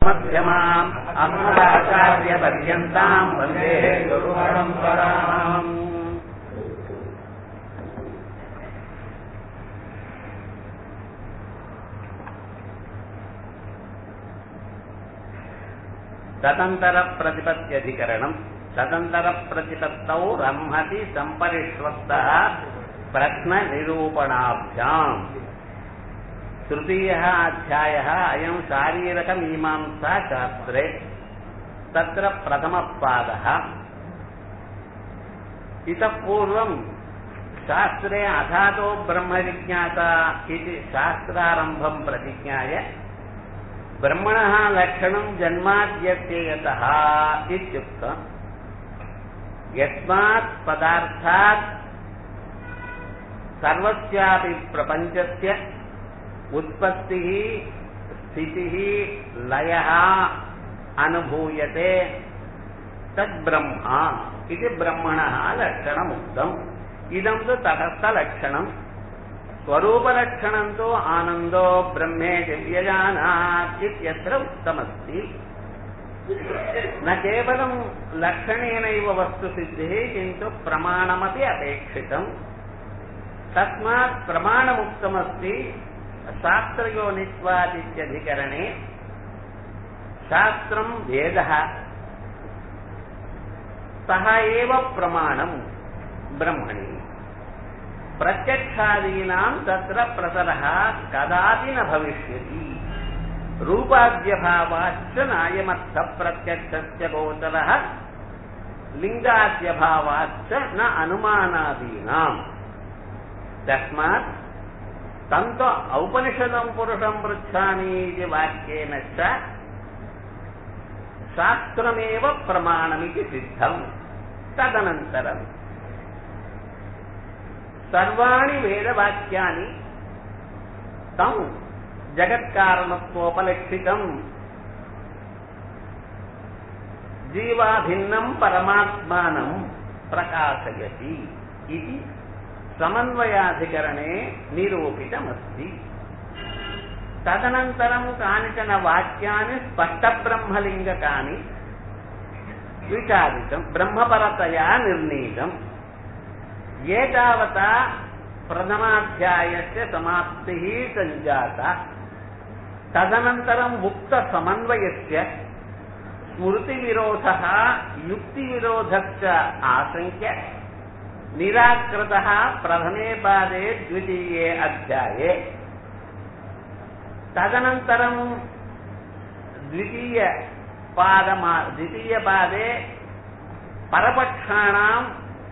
मध्यमाम् अस्मदाचार्यपर्यन्ताम् वन्दे गुरुपरम्पराम् तदन्तरप्रतिपत्त्यधिकरणम् तदन्तरप्रतिपत्तौ रम्हति सम्परिष्वक्तः प्रश्ननिरूपणाभ्याम् तृतीयः अध्यायः अयम् शारीरकमीमांसा शास्त्रे तत्र प्रथमः पादः इतः पूर्वम् शास्त्रे अथातो ब्रह्मजिज्ञासा इति शास्त्रारम्भम् प्रतिज्ञाय ब्रह्मणः लक्षणम् जन्माद्यत्ययतः इत्युक्तम् यस्मात् पदार्थात् सर्वस्यापि प्रपञ्चस्य उत्पत्तिः स्थितिः लयः अनुभूयते तद्ब्रह्मा इति ब्रह्मणः लक्षणमुक्तम् इदं तु तटस्थलक्षणम् स्वरूपलक्षणं तु आनन्दो ब्रह्मे दिव्यजानात् इत्यत्र उक्तमस्ति न केवलं लक्षणेनैव वस्तुसिद्धिः किन्तु प्रमाणमपि अपेक्षितम् तस्मात् प्रमाणमुक्तमस्ति शास्त्रयोनित्वादित्यधिकरणे शास्त्रम् वेदः सः एव प्रमाणम् ब्रह्मणि प्रत्यक्षादीनाम् तत्र प्रसरः कदापि न भविष्यति रूपाद्यभावाच्च नायमर्थप्रत्यक्षस्य गोचरः लिङ्गाद्यभावाच्च न अनुमानादीनाम् तस्मात् तन्त औपनिषदम् पुरुषम् पृच्छामि इति वाक्येन च शास्त्रमेव प्रमाणमिति सिद्धम् तदनन्तरम् सर्वाणि वेदवाक्यानि तम् जगत्कारणत्वोपलक्षितम् जीवाभिन्नम् परमात्मानम् प्रकाशयति इति समन्वयाधिकरणे निरूपितमस्ति तदनन्तरम् कानिचन वाक्यानि स्पष्टब्रह्मलिङ्गकानि विचारितम् ब्रह्मपरतया निर्णीतम् एतावता प्रथमाध्यायस्य समाप्तिः सञ्जाता तदनन्तरम् उक्तसमन्वयस्य स्मृतिविरोधः युक्तिविरोधश्च आशङ्क्य निराकृतः प्रथमे पादे द्वितीये अध्याये तदनन्तरम् द्वितीयपादमा द्वितीयपादे परपक्षाणाम्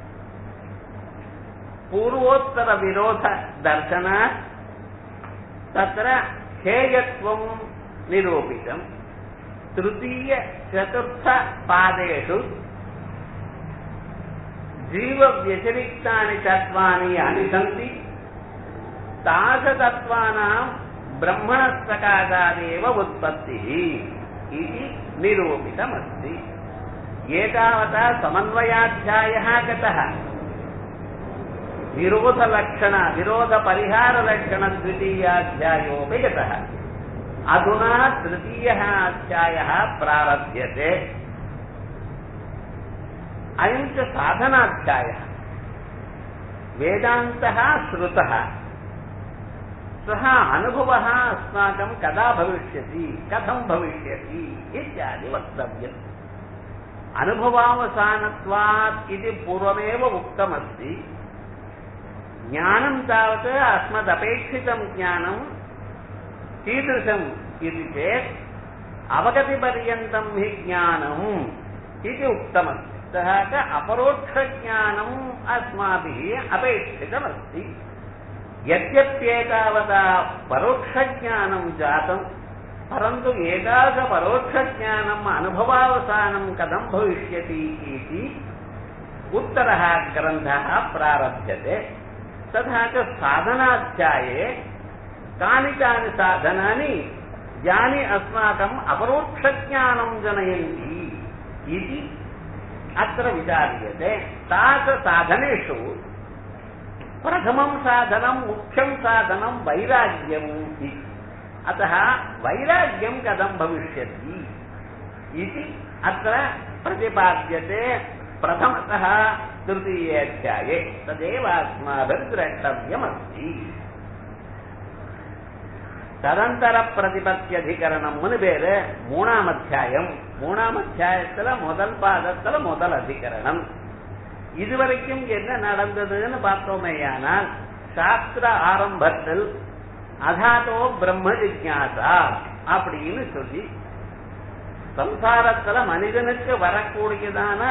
पूर्वोत्तरविरोधदर्शनात् तत्र हेयत्वम् निरूपितम् तृतीयचतुर्थपादेषु जीवव्यतिरिक्तानि तत्त्वानि यानि सन्ति तादृशतत्त्वानाम् ब्रह्मणस्तकादादेव उत्पत्तिः इति निरूपितमस्ति एतावता समन्वयाध्यायः गतः विरोधलक्षण विरोधपरिहारलक्षणद्वितीयाध्यायोऽपि गतः अधुना तृतीयः अध्यायः प्रारभ्यते अयं च साधनाध्यायः वेदान्तः श्रुतः सः अनुभवः अस्माकं कदा भविष्यति कथं भविष्यति इत्यादि वक्तव्यम् अनुभवावसानत्वात् इति पूर्वमेव उक्तमस्ति ज्ञानं तावत् अस्मदपेक्षितं ज्ञानं कीदृशम् इति चेत् अवगतिपर्यन्तं हि ज्ञानम् इति उक्तमस्ति सः च अपरोक्षज्ञानम् अस्माभिः अपेक्षितमस्ति यद्यप्येतावता परोक्षज्ञानं जातं परन्तु एतादृशपरोक्षज्ञानम् अनुभवावसानं कथं भविष्यति इति उत्तरः ग्रन्थः प्रारभ्यते तथा च साधनाध्याये कानि कानि साधनानि यानि अस्माकम् अपरोक्षज्ञानं जनयन्ति इति अत्र विचार्यते तादृशसाधनेषु प्रथमं साधनं मुख्यं साधनं वैराग्यम् इति अतः वैराग्यं कथं भविष्यति इति अत्र प्रतिपाद्यते प्रथमतः तृतीये अध्याये तदेव अस्माभिर्द्रष्टव्यमस्ति ததந்தர பிரதிபத்தியதிகரணம்னு பேரு மூணாம் அத்தியாயம் மூணாம் அத்தியாயத்துல முதல் பாதத்துல முதல் அதிகரணம் இதுவரைக்கும் என்ன நடந்ததுன்னு பார்த்தோமேயானால் சாஸ்திர ஆரம்பத்தில் அதாதோ பிரம்ம ஜிக்யாசா அப்படின்னு சொல்லி சம்சாரத்துல மனிதனுக்கு வரக்கூடியதான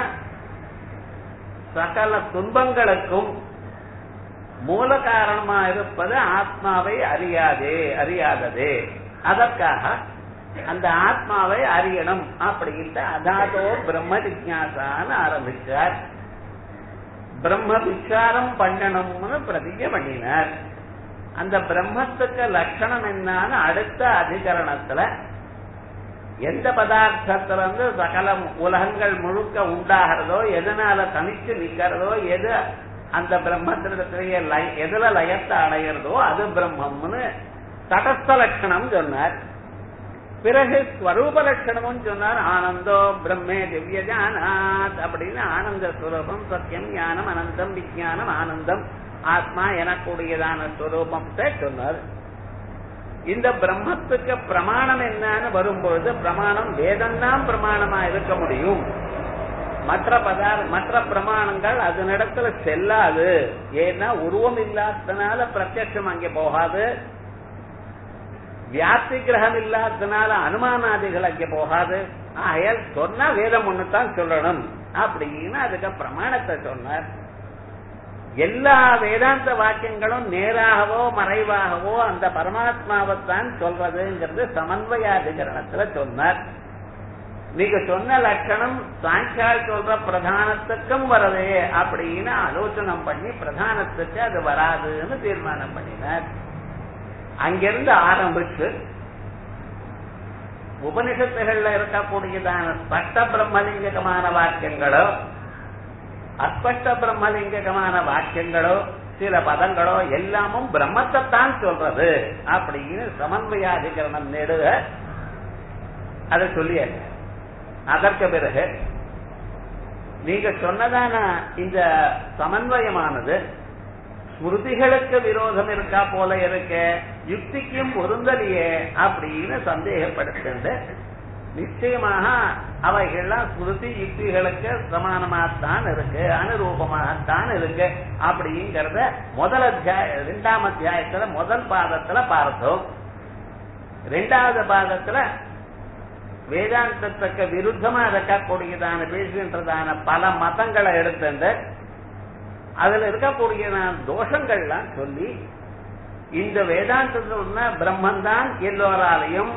சகல துன்பங்களுக்கும் மூல காரணமா இருப்பது ஆத்மாவை அறியாதே அறியாததே அதற்காக அந்த ஆத்மாவை அறியணும் அப்படின்ட்டு அதாதோ பிரம்ம ஜிக்யாசான்னு ஆரம்பிச்சார் பிரம்ம விசாரம் பண்ணணும்னு பிரதிஜை பண்ணினார் அந்த பிரம்மத்துக்கு லட்சணம் என்னன்னு அடுத்த அதிகரணத்துல எந்த பதார்த்தத்துல இருந்து சகல உலகங்கள் முழுக்க உண்டாகிறதோ எதனால தனிச்சு நிக்கிறதோ எது அந்த பிரம்மத்தினுடைய எதுல லயத்தை அடையிறதோ அது பிரம்மம்னு தடஸ்த லட்சணம் சொன்னார் பிறகு ஸ்வரூப லட்சணமும் சொன்னார் ஆனந்தோ பிரம்மே திவ்ய ஜானாத் அப்படின்னு ஆனந்த ஸ்வரூபம் சத்தியம் ஞானம் அனந்தம் விஜயானம் ஆனந்தம் ஆத்மா எனக்கூடியதான ஸ்வரூபத்தை சொன்னார் இந்த பிரம்மத்துக்கு பிரமாணம் என்னன்னு வரும்பொழுது பிரமாணம் வேதம்தான் பிரமாணமா இருக்க முடியும் மற்ற பதார் மற்ற பிரமாணங்கள் அதனிடத்துல செல்லாது ஏன்னா உருவம் இல்லாததுனால பிரத்யட்சம் அங்கே போகாது வியாப்தி கிரகம் இல்லாததுனால அனுமானாதிகள் அங்கே போகாது ஆகையால் சொன்னா வேதம் ஒண்ணுதான் சொல்லணும் அப்படின்னு அதுக்கு பிரமாணத்தை சொன்னார் எல்லா வேதாந்த வாக்கியங்களும் நேராகவோ மறைவாகவோ அந்த பரமாத்மாவைத்தான் சொல்றதுங்கிறது சமன்வயாதிகரணத்துல சொன்னார் நீங்க சொன்ன லட்சணம் சாங்கியால் சொல்ற பிரதானத்துக்கும் வரதே அப்படின்னு ஆலோசனம் பண்ணி பிரதானத்துக்கு அது வராதுன்னு தீர்மானம் பண்ணினார் அங்கிருந்து ஆரம்பிச்சு உபனிஷத்துகள்ல இருக்கக்கூடியதான ஸ்பஷ்ட பிரம்மலிங்ககமான வாக்கியங்களோ அஸ்பஷ்ட பிரம்மலிங்ககமான வாக்கியங்களோ சில பதங்களோ எல்லாமும் பிரம்மத்தைத்தான் சொல்றது அப்படின்னு சமன்வயாதிகரணம் நெடுக அதை சொல்லியாச்சு அதற்கு பிறகு நீங்க சொன்னதான இந்த சமன்வயமானது ஸ்மிருதிகளுக்கு விரோதம் இருக்கா போல இருக்க யுக்திக்கும் பொருந்தலையே அப்படின்னு சந்தேகப்படுத்துண்டு நிச்சயமாக அவைகள்லாம் ஸ்மிருதி யுக்திகளுக்கு சமானமாகத்தான் இருக்கு அனுரூபமாகத்தான் இருக்கு அப்படிங்கறத முதல் அத்தியாய இரண்டாம் அத்தியாயத்துல முதல் பாதத்துல பார்த்தோம் ரெண்டாவது பாதத்துல வேதாந்தத்துக்கு விருத்தமா இருக்கக்கூடியதான பேசுகின்றதான பல மதங்களை எடுத்துட்டு அதுல இருக்கக்கூடியதான தோஷங்கள்லாம் சொல்லி இந்த வேதாந்தத்துல பிரம்மன் தான் எல்லோராலையும்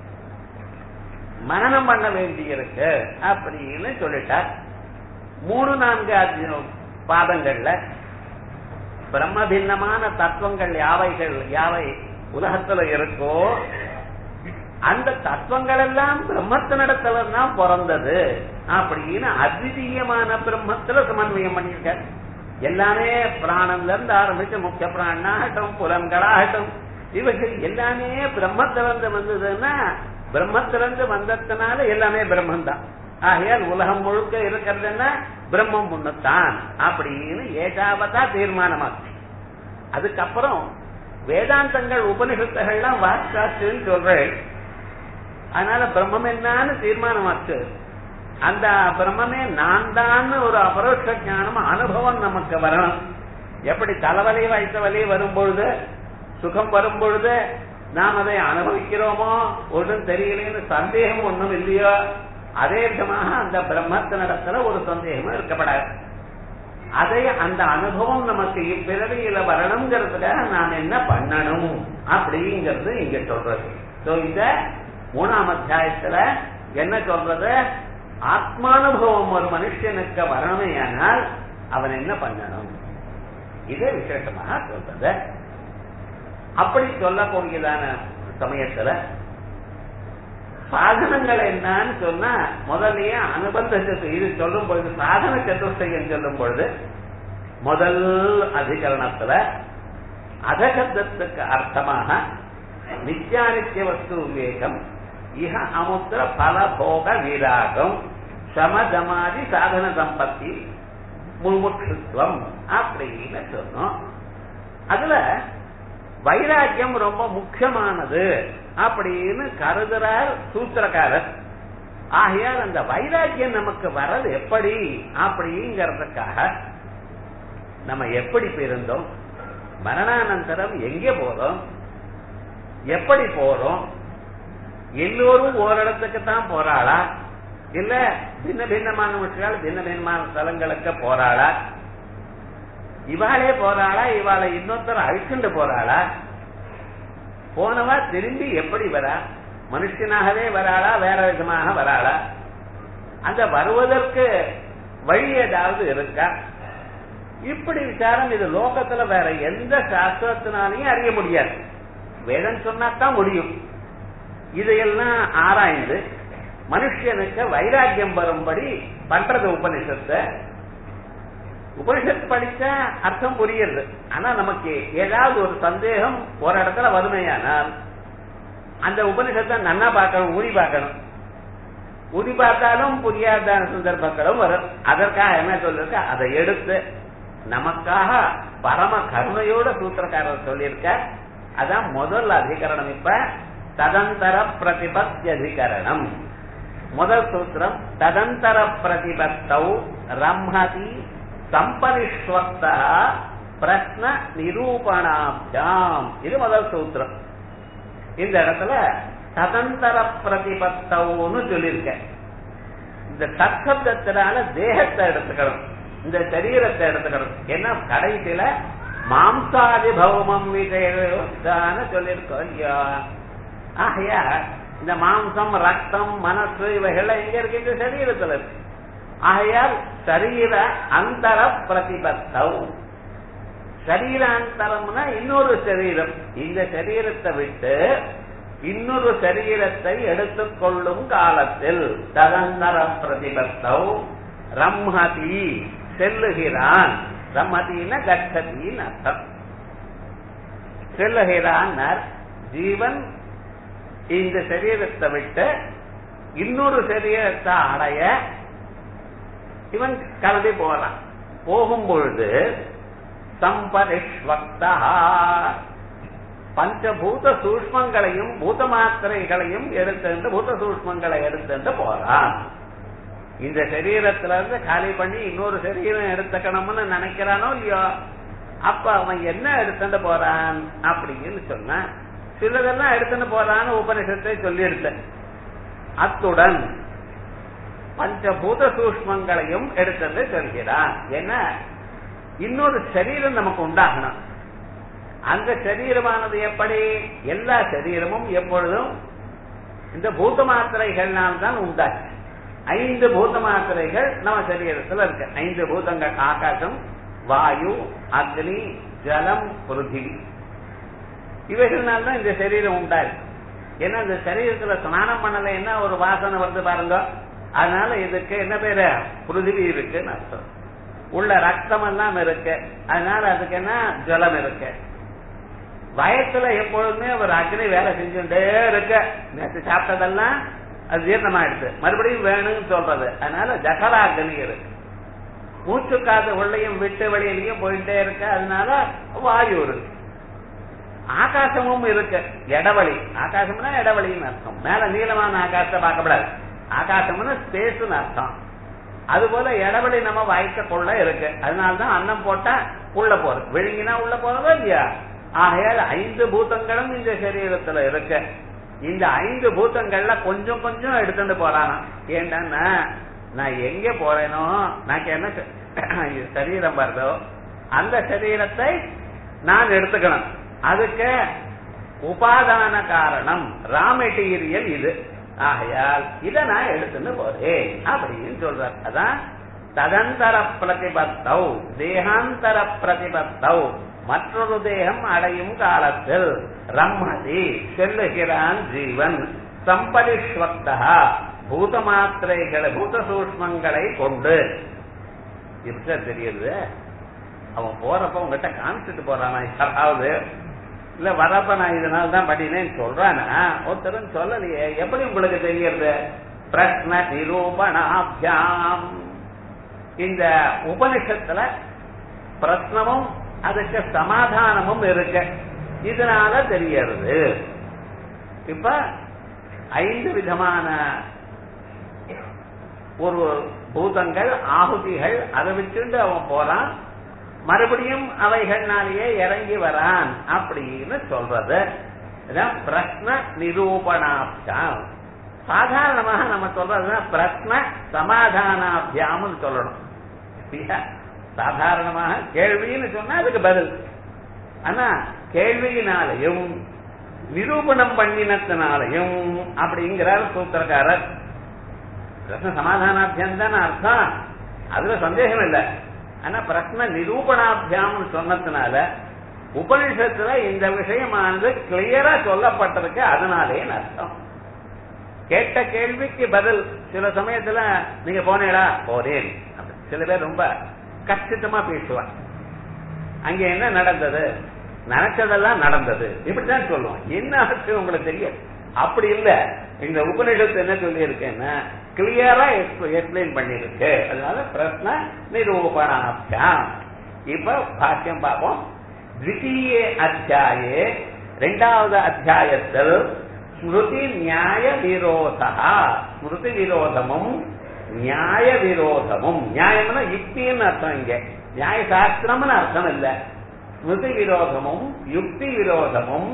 மனநம் பண்ண வேண்டியிருக்கு அப்படின்னு சொல்லிட்டார் மூணு நான்கு பாதங்கள்ல பிரம்ம பின்னமான தத்துவங்கள் யாவைகள் யாவை உலகத்துல இருக்கோ அந்த தத்துவங்கள் எல்லாம் பிரம்மத்தினிடத்துல தான் பிறந்தது அப்படின்னு அத்விதீயமான பிரம்மத்துல சமன்வயம் பண்ணியிருக்காரு எல்லாமே பிராணம்ல இருந்து ஆரம்பிச்சு முக்கிய பிராணாகட்டும் புலன்களாகட்டும் இவைகள் எல்லாமே பிரம்மத்திலிருந்து வந்ததுன்னா பிரம்மத்திலிருந்து வந்ததுனால எல்லாமே பிரம்மன் தான் ஆகையால் உலகம் முழுக்க இருக்கிறதுன்னா பிரம்மம் ஒண்ணுத்தான் அப்படின்னு ஏகாவதா தீர்மானமாச்சு அதுக்கப்புறம் வேதாந்தங்கள் உபனிஷத்துகள்லாம் வாக்காச்சுன்னு சொல்றேன் அதனால பிரம்மம் என்னன்னு தீர்மானமாச்சு அந்த பிரம்மமே நான் தான் ஒரு அபரோஷ ஞானம் அனுபவம் நமக்கு வரணும் எப்படி தலைவலி வைத்த வலி வரும்பொழுது சுகம் வரும்பொழுது நாம் அதை அனுபவிக்கிறோமோ ஒன்றும் தெரியலேன்னு சந்தேகம் ஒன்றும் இல்லையோ அதே விதமாக அந்த பிரம்மத்தினிடத்துல ஒரு சந்தேகமும் இருக்கப்படாது அதை அந்த அனுபவம் நமக்கு இப்பிறவியில வரணுங்கிறதுக்காக நான் என்ன பண்ணணும் அப்படிங்கிறது இங்க சொல்றது சோ இந்த மூணாம் அத்தியாயத்துல என்ன சொல்றது ஆத்மானுபவம் ஒரு மனுஷனுக்கு வரணுமேயானால் அவன் என்ன பண்ணணும் இது விசேஷமாக சொல்றது அப்படி சொல்லக்கூடியதான சமயத்துல சாதனங்கள் என்னன்னு சொன்னா முதல்லயே அனுபந்த சத்து இது சொல்லும் பொழுது சாதன சதுர்த்தயம் சொல்லும் பொழுது முதல் அதிகரணத்துல அதகத்துக்கு அர்த்தமாக நித்யானித்ய வஸ்து விவேகம் இஹ அமுத்திர பலபோக விராகம் சமதமாதி சாதன சம்பத்தி முமுட்சுத்துவம் அப்படின்னு சொன்னோம் அதுல வைராக்கியம் ரொம்ப முக்கியமானது அப்படின்னு கருதுறார் சூத்திரக்காரர் ஆகையால் அந்த வைராக்கியம் நமக்கு வர்றது எப்படி அப்படிங்கறதுக்காக நம்ம எப்படி பிறந்தோம் மரணானந்தரம் எங்கே போறோம் எப்படி போறோம் எல்லோரும் ஓரிடத்துக்கு தான் போறாளா இல்ல பின்ன பின்னமான விஷயங்கள் பின்ன பின்னமான ஸ்தலங்களுக்கு போறாளா இவாளே போறாளா இவாளை இன்னொருத்தர் அழிச்சுண்டு போறாளா போனவா திரும்பி எப்படி வரா மனுஷனாகவே வராளா வேற விதமாக வராளா அந்த வருவதற்கு வழி ஏதாவது இருக்கா இப்படி விசாரம் இது லோகத்துல வேற எந்த சாஸ்திரத்தினாலையும் அறிய முடியாது வேதம் சொன்னாதான் முடியும் இதையெல்லாம் ஆராய்ந்து மனுஷனுக்கு வைராக்கியம் வரும்படி பண்றது உபனிஷத்தை உபனிஷத்து படிச்சா அர்த்தம் புரியுது ஆனா நமக்கு ஏதாவது ஒரு சந்தேகம் ஒரு இடத்துல வறுமையானால் அந்த உபனிஷத்தை நன்னா பார்க்கணும் ஊதி பார்க்கணும் ஊதி பார்த்தாலும் புரியாத சந்தர்ப்பங்களும் வரும் அதற்காக என்ன சொல்லிருக்க அதை எடுத்து நமக்காக பரம கருணையோட சூத்திரக்காரர் சொல்லியிருக்க அதான் முதல் அதிகரணம் இப்ப ததந்தர பிரதிபத்தி அதிகரணம் முதல் சூத்திரம் ததந்தர பிரதிபத்தௌ ரம்ஹதி சம்பரிஷ்வக்தா பிரஷ்ன நிரூபணாபியாம் இது முதல் சூத்திரம் இந்த இடத்துல ததந்தர பிரதிபத்தவுன்னு சொல்லியிருக்க இந்த தற்சப்தத்தினால தேகத்தை எடுத்துக்கணும் இந்த சரீரத்தை எடுத்துக்கணும் ஏன்னா கடைசியில மாம்சாதி பௌமம் விஜயதான சொல்லியிருக்கோம் இல்லையா ஆகையா இந்த மாம்சம் ரத்தம் மனசு இவைகள் எங்க இருக்கு இந்த சரீரத்துல இருக்கு ஆகையால் சரீர அந்தர பிரதிபத்தம் சரீராந்தரம்னா இன்னொரு சரீரம் இந்த சரீரத்தை விட்டு இன்னொரு சரீரத்தை எடுத்துக்கொள்ளும் காலத்தில் ததந்தர பிரதிபத்தம் ரம்ஹதி செல்லுகிறான் ரம்மதின கச்சதின்னு அர்த்தம் செல்லுகிறான் ஜீவன் இந்த சரீரத்தை விட்டு இன்னொரு சரீரத்தை அடைய இவன் கிளம்பி போறான் போகும் பொழுது சம்பரிஷ்வக்தா பஞ்சபூத சூஷ்மங்களையும் பூத மாத்திரைகளையும் எடுத்துட்டு பூத சூஷ்மங்களை எடுத்துட்டு போறான் இந்த சரீரத்துல இருந்து காலி பண்ணி இன்னொரு சரீரம் எடுத்துக்கணும்னு நினைக்கிறானோ இல்லையோ அப்ப அவன் என்ன எடுத்துட்டு போறான் அப்படின்னு சொன்ன சிலதெல்லாம் எடுத்துட்டு போறான்னு உபனிஷத்தை சொல்லியிருக்க அத்துடன் பஞ்சபூத சூஷ்மங்களையும் எடுத்தது சொல்கிறான் என்ன இன்னொரு சரீரம் நமக்கு உண்டாகணும் அந்த சரீரமானது எப்படி எல்லா சரீரமும் எப்பொழுதும் இந்த பூத மாத்திரைகள்னால் தான் உண்டாச்சு ஐந்து பூத மாத்திரைகள் நம்ம சரீரத்துல இருக்கு ஐந்து பூதங்கள் ஆகாசம் வாயு அக்னி ஜலம் பிருத்திவி இவைகள்னால தான் இந்த சரீரம் உண்டாயிருக்கு ஏன்னா இந்த சரீரத்துல ஸ்நானம் பண்ணல என்ன ஒரு வாசனை வந்து பாருங்க அதனால இதுக்கு என்ன பேரு பிருத்திவி இருக்குன்னு அர்த்தம் உள்ள ரத்தம் எல்லாம் இருக்கு அதனால அதுக்கு என்ன ஜலம் இருக்கு வயத்துல எப்பொழுதுமே ஒரு அக்னி வேலை செஞ்சுட்டே இருக்க நேற்று சாப்பிட்டதெல்லாம் அது ஜீர்ணமாயிடுது மறுபடியும் வேணும்னு சொல்றது அதனால ஜகர அக்னி இருக்கு மூச்சு காத்து உள்ளையும் விட்டு வெளியிலையும் போயிட்டே இருக்கு அதனால வாயு இருக்கு ஆகாசமும் இருக்கு இடவழி ஆகாசம்னா இடவழின்னு அர்த்தம் மேல நீளமான ஆகாசத்தை பார்க்கப்படாது ஆகாசம்னு ஸ்பேஸ்னு அர்த்தம் அது போல இடவெளி நம்ம வாய்க்க கொள்ள இருக்கு அதனாலதான் அன்னம் போட்டா உள்ள போறது விழுங்கினா உள்ள போறதோ இல்லையா ஆகையால் ஐந்து பூதங்களும் இந்த சரீரத்துல இருக்கு இந்த ஐந்து பூதங்கள்ல கொஞ்சம் கொஞ்சம் எடுத்துட்டு போறானா ஏண்டான்னா நான் எங்க போறேனோ நான் என்ன சரீரம் வருதோ அந்த சரீரத்தை நான் எடுத்துக்கணும் அதுக்கு உபாதான காரணம் ரா மெட்டீரியல் இது ஆகையால் இத நான் எடுத்துன்னு போறேன் அப்படின்னு சொல்றார் அதான் ததந்தர பிரதிபத்தௌ தேகாந்தர பிரதிபத்தௌ மற்றொரு தேகம் அடையும் காலத்தில் ரம்மதி செல்லுகிறான் ஜீவன் சம்பரிஷ்வக்தா பூத மாத்திரைகளை பூத சூஷ்மங்களை கொண்டு எப்படி தெரியுது அவன் போறப்ப உங்ககிட்ட காமிச்சிட்டு போறானா யாராவது இல்ல வரப்ப நான் இதனால தான் பண்ணினேன்னு சொல்றானா ஒருத்தரும் சொல்லலையே எப்படி உங்களுக்கு தெரியறது பிரஷ்ன நிரூபணாபியாம் இந்த உபனிஷத்துல பிரश्னமும் அதுக்கு சமாதானமும் இருக்கு இதனால தெரியறது இப்ப ஐந்து விதமான ஒரு பூதங்கள் ஆகுதிகள் அதை வச்சுட்டு அவன் போறான் மறுபடியும் அவைகள்னாலேயே இறங்கி வரான் அப்படின்னு சொல்றது இதான் பிரஷ்ன நிரூபணாபியாம் சாதாரணமாக நம்ம சொல்றதுன்னா பிரஷ்ன சமாதானாபியாம்னு சொல்லணும் இல்லையா? சாதாரணமாக கேள்வின்னு சொன்னா அதுக்கு பதில் ஆனா கேள்வியினாலையும் நிரூபணம் பண்ணினத்தினாலையும் அப்படிங்கிறார் சூத்திரக்காரர் பிரஷ்ன சமாதானாபியம் தானே அர்த்தம் அதுல சந்தேகம் இல்லை ஆனா பிரஷ்ன நிரூபணாபியாம்னு சொன்னதுனால உபனிஷத்துல இந்த விஷயமானது கிளியரா சொல்லப்பட்டிருக்கு அதனாலே அர்த்தம் கேட்ட கேள்விக்கு பதில் சில சமயத்துல நீங்க போனேடா போறேன் அப்படி. சில பேர் ரொம்ப கச்சிதமா பேசுவாங்க அங்க என்ன நடந்தது நினைச்சதெல்லாம் நடந்தது இப்படித்தான் சொல்லுவோம் என்ன ஆச்சு உங்களுக்கு தெரியும் அப்படி இல்ல இந்த உபநிஷத்து என்ன சொல்லி இருக்கேன்னா கிளியரா எக்ஸ்பிளைன் பண்ணிருக்கு அதனால பிரश्ன நிரூபணாபியாம் இப்ப பாக்கியம் பார்ப்போம் द्वितीय அத்தியாயே இரண்டாவது அத்தியாயத்தில் ஸ்மிருதி நியாய விரோதா ஸ்மிருதி விரோதமும் நியாய விரோதமும் நியாயம்னா யுக்தின்னு அர்த்தம் இங்க நியாய சாஸ்திரம்னு அர்த்தம் இல்ல ஸ்மிருதி விரோதமும் யுக்தி விரோதமும்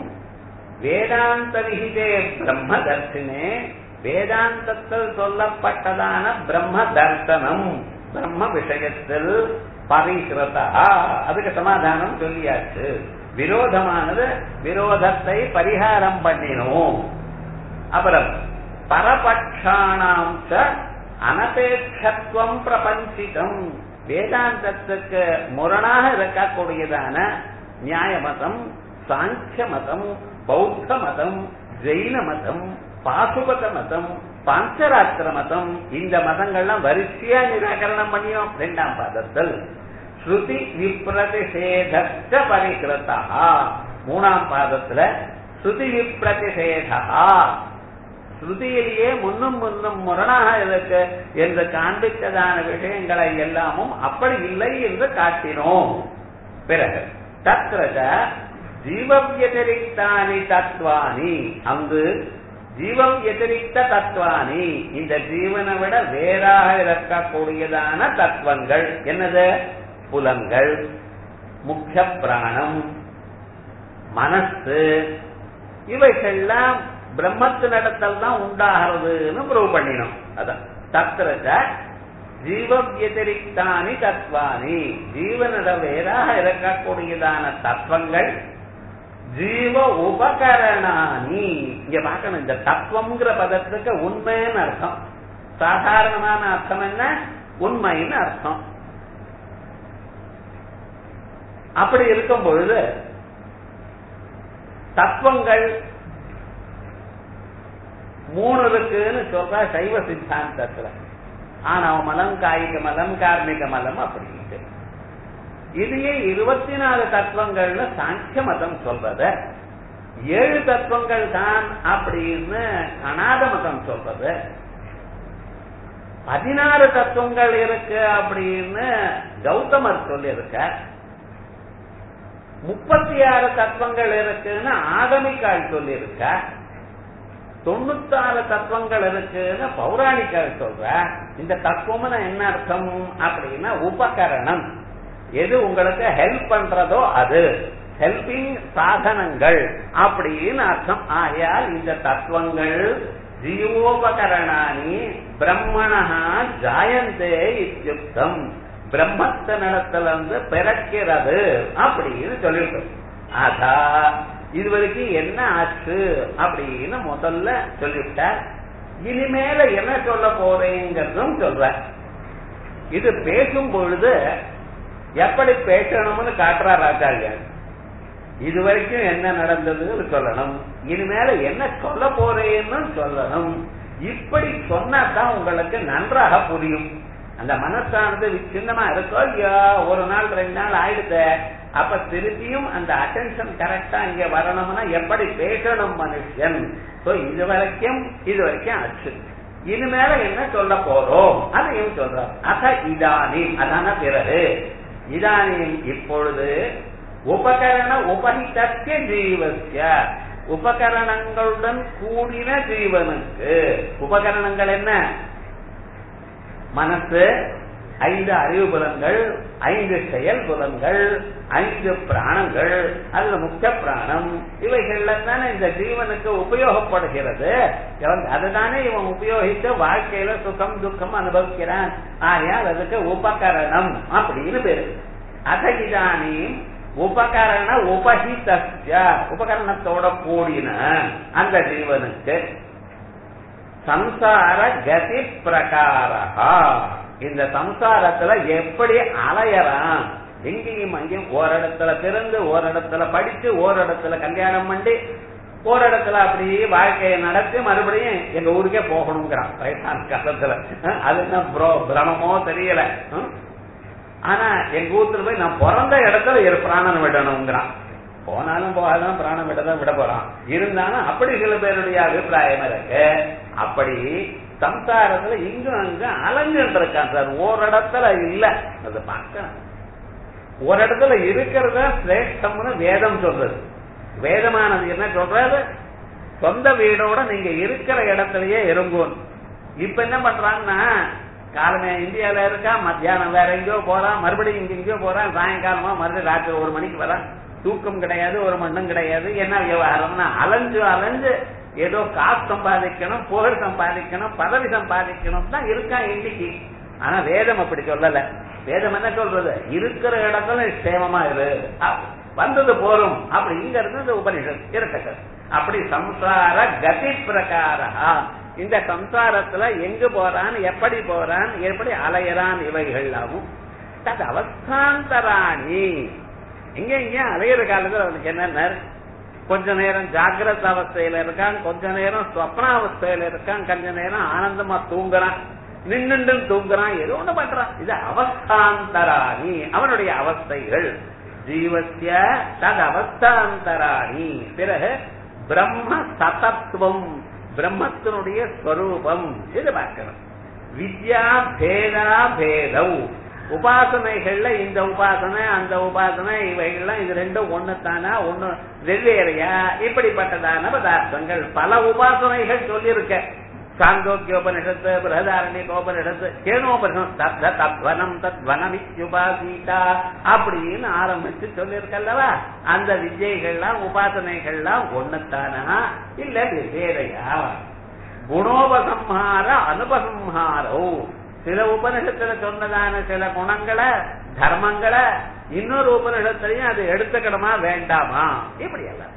வேதாந்த விகிதே பிரம்ம தர்சினே வேதாந்தத்தில் சொல்லப்பட்டதான பிரம்ம தர்சனம் பிரம்ம விஷயத்தில் பரிகிருதா அதுக்கு சமாதானம் சொல்லியாச்சு விரோதமானது விரோதத்தை பரிகாரம் பண்ணினோம் அப்புறம் பரபட்சாணாம் ச அனபேட்சத்துவம் பிரபஞ்சிதம் வேதாந்தத்துக்கு முரணாக இருக்கக்கூடியதான நியாய மதம் சாங்கிய மதம் பௌத்த மதம் ஜெயின மதம் பாசுபத மதம் பாஞ்சராத்திர மதம் இந்த மதங்கள்லாம் வரிசையா நிராகரணம் பண்ணியோம் இரண்டாம் பாதத்தில் ஸ்ருதி விப்ரதிஷேதச்ச பரிகிருத்தா மூணாம் பாதத்துல ஸ்ருதி விப்ரதிஷேதா ஸ்ருதியிலேயே முன்னும் முன்னும் முரணாக இருக்கு என்று காண்பித்ததான விஷயங்களை எல்லாமும் அப்படி இல்லை என்று காட்டினோம் பிறகு தத்ரத ஜீவவியதிரிக்தானி தத்வானி அங்கு ஜீவம் எதிரித்த தத்துவானி இந்த ஜீவனை விட வேறாக இருக்கக்கூடியதான தத்துவங்கள் என்னது புலங்கள் முக்கிய பிராணம் மனசு இவைகள்லாம் பிரம்மத்தினிடத்தில் தான் உண்டாகிறதுன்னு ப்ரூவ் பண்ணினோம் அதான் தத்திரத ஜீவம் எதிரித்தானி தத்வானி ஜீவனிட வேறாக இருக்கக்கூடியதான தத்துவங்கள் ஜீவ உபகரணானி இங்க பார்க்கணும் இந்த தத்துவம்ங்கிற பதத்துக்கு உண்மைன்னு அர்த்தம் சாதாரணமான அர்த்தம் என்ன உண்மைன்னு அர்த்தம் அப்படி இருக்கும் பொழுது தத்துவங்கள் மூணு இருக்குன்னு சொல்றா சைவ சித்தாந்தத்துல ஆணவ மலம் காய்க மலம் கார்மிக மலம் அப்படின்ட்டு இதையே இருபத்தி நாலு தத்துவங்கள்னு சாங்கிய மதம் சொல்றத ஏழு தத்துவங்கள் தான் அப்படின்னு அநாத மதம் சொல்றது பதினாறு தத்துவங்கள் இருக்கு அப்படின்னு கௌதமர் சொல்லி இருக்க முப்பத்தி ஆறு தத்துவங்கள் இருக்குன்னு ஆகமிக்கால் சொல்லி இருக்க தொண்ணூத்தாறு தத்துவங்கள் இருக்குன்னு பௌராணிக்கால் சொல்ற இந்த தத்துவம்னு என்ன அர்த்தம் அப்படின்னா உபகரணம் எது உங்களுக்கு ஹெல்ப் பண்றதோ அது ஹெல்பிங் சாதனங்கள் அப்படின்னு அர்த்தம் ஆகையால் இந்த தத்துவங்கள் ஜீவோபகரணானி பிரம்மணா ஜாயந்தே இத்தியுக்தம் பிரம்மத்தினிடத்துல இருந்து பிறக்கிறது அப்படின்னு சொல்லிட்டோம் அதா இது வரைக்கும் என்ன ஆச்சு அப்படின்னு முதல்ல சொல்லிவிட்டார் இனிமேல என்ன சொல்ல போறேங்கிறதும் சொல்ற இது பேசும் பொழுது எப்படி பேசணும்னு காட்டுறார் ஆச்சாரியன் இது வரைக்கும் என்ன நடந்ததுன்னு சொல்லணும் இனிமேல என்ன சொல்ல போறேன்னு சொல்லணும் இப்படி சொன்னாதான் உங்களுக்கு நன்றாக புரியும் அந்த மனசானது சின்னமா இருக்கோ இல்லையா ஒரு நாள் ரெண்டு நாள் ஆயிடுத்த அப்ப திருப்பியும் அந்த அட்டென்ஷன் கரெக்டா இங்க வரணும்னா எப்படி பேசணும் மனுஷன் சோ இது வரைக்கும் இது வரைக்கும் ஆச்சு இனிமேல என்ன சொல்ல போறோம் அதையும் சொல்றார் அத இதானி அதான பிறகு இதானியும் இப்பொழுது உபகரண உபகிதத்திய ஜீவசிய உபகரணங்களுடன் கூடின ஜீவனுக்கு உபகரணங்கள் என்ன மனசு ஐந்து அறிவு புலன்கள் ஐந்து செயல் புலன்கள் ஐந்து பிராணங்கள் அதுல முக்கிய பிராணம் இவைகள்ல தானே இந்த ஜீவனுக்கு உபயோகப்படுகிறது இவன் அதுதானே இவன் உபயோகித்து வாழ்க்கையில சுகம் துக்கம் அனுபவிக்கிறான் ஆகையால் அதுக்கு உபகரணம் அப்படின்னு பேரு அதகிதானி உபகரண உபஹிதஸ்ய உபகரணத்தோட கூடின அந்த ஜீவனுக்கு சம்சார கதி பிரகாரா இந்த சம்சாரத்துல எப்படி அலையறான் எங்கேயும் அங்கேயும் ஓரிடத்துல பிறந்து ஓரிடத்துல படிச்சு ஓரிடத்துல கல்யாணம் பண்ணி ஓரிடத்துல அப்படியே வாழ்க்கையை நடத்தி மறுபடியும் எங்க ஊருக்கே போகணுங்கிறான் வயசான காலத்துல அது என்ன பிரமமோ தெரியல ஆனா எங்க ஊத்துல போய் நான் பிறந்த இடத்துல ஒரு பிராணம் விடணுங்கிறான் போனாலும் போகாதான் பிராணம் விடதான் விட போறான் இருந்தாலும் அப்படி சில பேருடைய அபிப்பிராயம் இருக்கு அப்படி சம்சாரத்துல இங்கும் அங்கும் அலைஞ்சுட்டு இருக்கான் சார் ஓரிடத்துல இல்ல அது பார்க்கணும் ஒரு இடத்துல இருக்கிறத சிரேஷ்டம்னு வேதம் சொல்றது வேதமானது என்ன சொல்றது சொந்த வீடோட நீங்க இருக்கிற இடத்துலயே இருங்கோம் இப்ப என்ன பண்றாங்கன்னா காலமே இந்தியால இருக்கா மத்தியானம் வேற எங்கேயோ போறான் மறுபடியும் இங்க எங்கேயோ போறான் சாயங்காலமா மறுபடியும் ராத்திரி ஒரு மணிக்கு வரான் தூக்கம் கிடையாது ஒரு மண்ணும் கிடையாது என்ன விவகாரம்னா அலைஞ்சு அலைஞ்சு ஏதோ காசு சம்பாதிக்கணும் புகழ் சம்பாதிக்கணும் பதவி சம்பாதிக்கணும் தான் இருக்கான் இன்னைக்கு ஆனா வேதம் அப்படி சொல்லல வேதம் என்ன சொல்றது இருக்கிற இடத்துல சேமமா இரு வந்தது போரும் அப்படிங்கிறது இந்த உபனிஷத் இருக்கட்டும் அப்படி சம்சார கதி பிரகாரா இந்த சம்சாரத்துல எங்கு போறான் எப்படி போறான் எப்படி அலையறான் இவைகள்லாவும் தது அவஸ்தாந்தராணி எங்க எங்க அலையிற காலத்துல அவனுக்கு என்ன கொஞ்ச நேரம் ஜாகிரத அவஸ்தையில இருக்கான் கொஞ்ச நேரம் ஸ்வப்னாவஸ்தையில இருக்கான் கொஞ்ச நேரம் ஆனந்தமா தூங்குறான் நின்று தூங்குறான் ஏதோ ஒண்ணு பண்றான் இது அவஸ்தாந்தராணி அவனுடைய அவஸ்தைகள் ஜீவசிய தது அவஸ்தாந்தராணி பிறகு பிரம்ம சதத்துவம் பிரம்மத்தினுடைய ஸ்வரூபம் இது பார்க்கணும் வித்யா பேதா பேதவ் உபாசனைகள்ல இந்த உபாசனை அந்த உபாசனை இவைகள்லாம் இது ரெண்டும் ஒண்ணு தானா ஒண்ணு வெவ்வேறையா இப்படிப்பட்டதான பதார்த்தங்கள் பல உபாசனைகள் சொல்லியிருக்க சாந்தோக்கியோபனிஷத்து பிரகதாரண்யோபனிஷத்து கேனோபனிஷம் தத்த தத்வனம் தத்வனமித்யுபாசீதா அப்படின்னு ஆரம்பிச்சு சொல்லியிருக்கல்லவா அந்த வித்யைகள்லாம் உபாசனைகள்லாம் ஒண்ணுத்தானா இல்ல வெவ்வேறையா குணோபசம்ஹார அனுபசம்ஹாரோ சில உபனிஷத்துல சொன்னதான சில குணங்களை தர்மங்களை இன்னொரு உபனிஷத்துலயும் அது எடுத்துக்கணுமா வேண்டாமா இப்படி எல்லாம்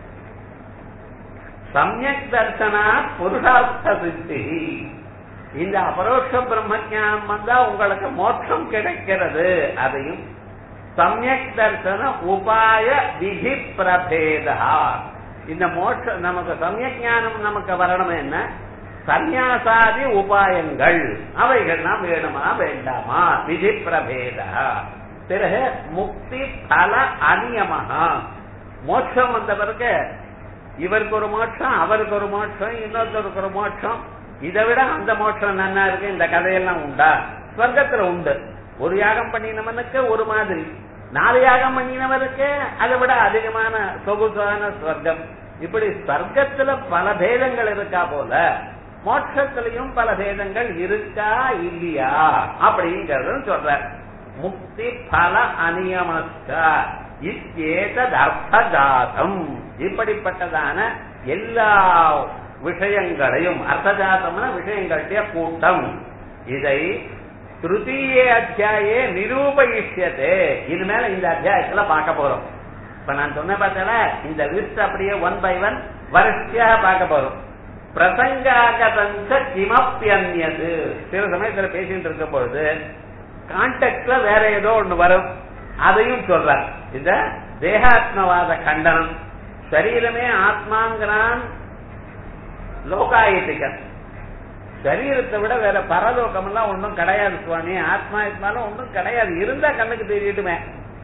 சமயக் தர்சனா புருஷார்த்த சித்தி இந்த அபரோஷ பிரம்மஜானம் வந்தா உங்களுக்கு மோட்சம் கிடைக்கிறது அதையும் சமயக் தர்சன உபாய விதி பிரபேதா இந்த மோட்ச நமக்கு சமயக் ஞானம் நமக்கு வரணும் என்ன சந்நியாசாதி உபாயங்கள் அவைகள்லாம் வேணுமா வேண்டாமா விதி பிரபேதா பிறகு முக்தி பல அநியமகா மோட்சம் வந்த பிறகு இவருக்கு ஒரு மோட்சம் அவருக்கு ஒரு மோட்சம் இன்னொருத்தருக்கு ஒரு மோட்சம் இதை விட அந்த மோட்சம் நன்னா இருக்கு இந்த கதையெல்லாம் உண்டா ஸ்வர்க்கத்துல உண்டு ஒரு யாகம் பண்ணினவனுக்கு ஒரு மாதிரி நாலு யாகம் பண்ணினவருக்கு அதை விட அதிகமான சொகுசான ஸ்வர்க்கம் இப்படி ஸ்வர்க்கத்துல பல பேதங்கள் இருக்கா போல மோட்சத்திலையும் பல பேதங்கள் இருக்கா இல்லையா அப்படிங்கறது சொல்ற முக்தி பல அநியமஸ்த இத்தேதர்த்தஜாதம் இப்படிப்பட்டதான எல்லா விஷயங்களையும் அர்த்தஜாதம்னா விஷயங்களுடைய கூட்டம் இதை திருத்தீய அத்தியாயே நிரூபயிஷ்யத்தே இது மேல இந்த அத்தியாயத்துல பார்க்க போறோம் இப்ப நான் சொன்ன பார்த்தல இந்த லிஸ்ட் அப்படியே ஒன் பை ஒன் வரிசையாக பார்க்க போறோம் பிரசங்காகதஞ்ச கிமப்பியன்யது சில சமயத்துல பேசிட்டு இருக்கும் பொழுது கான்டெக்ட்ல வேற ஏதோ ஒண்ணு வரும் அதையும் சொல்றார் இந்த தேகாத்மவாத கண்டனம் சரீரமே ஆத்மாங்கிறான் லோகாயத்திகன் சரீரத்தை விட வேற பரலோகம் எல்லாம் ஒன்றும் கிடையாது சுவாமி ஆத்மா இருந்தாலும் ஒன்றும் கிடையாது இருந்தா கண்ணுக்கு தெரியட்டுமே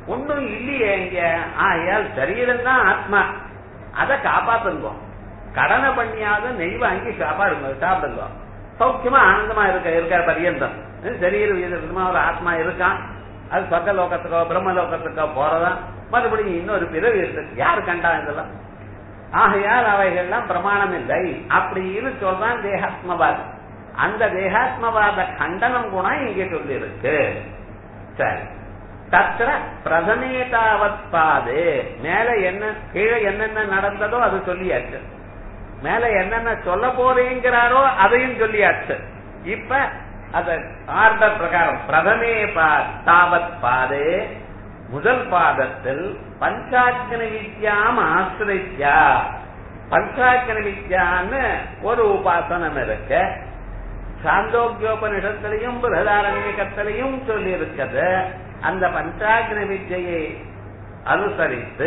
ஒன்றும் இல்லையே இங்க ஆகையால் சரீரம் தான் ஆத்மா அதை காப்பாத்துங்க கடனை பண்ணியாவது நெய் வாங்கி சாப்பாடுங்க சாப்பிடுங்க சௌக்கியமா ஆனந்தமா இருக்க இருக்க பரியந்தம் சரீரம் விதமா ஒரு ஆத்மா இருக்கான் அது சொர்க்க லோகத்துக்கோ பிரம்ம லோகத்துக்கோ போறதா மறுபடியும் இன்னொரு பிறவி இருக்கு யாரு கண்டா இதெல்லாம் ஆகையால் அவைகள்லாம் பிரமாணம் இல்லை அப்படின்னு சொல்றான் தேகாத்மவாத் அந்த தேகாத்மவாத கண்டனம் கூட இங்கே சொல்லி இருக்கு சரி தத்திர பிரதமேதாவத் பாது மேல என்ன கீழே என்னென்ன நடந்ததோ அது சொல்லியாச்சு மேல என்னென்ன சொல்ல போறேங்கிறாரோ அதையும் சொல்லியாச்சு இப்ப அத ஆர்டர் பிரகாரம் பிரதமே தாவத் பாது முதல் பாதத்தில் பஞ்சாக்கன வித்யாம் ஆசிரியா பஞ்சாக்கன வித்யான்னு ஒரு உபாசனம் இருக்கு சாந்தோக்கியோபனிஷத்திலையும் பிரதாரண்யக்கத்திலையும் சொல்லி இருக்குது அந்த பஞ்சாக்ன வித்யை அனுசரித்து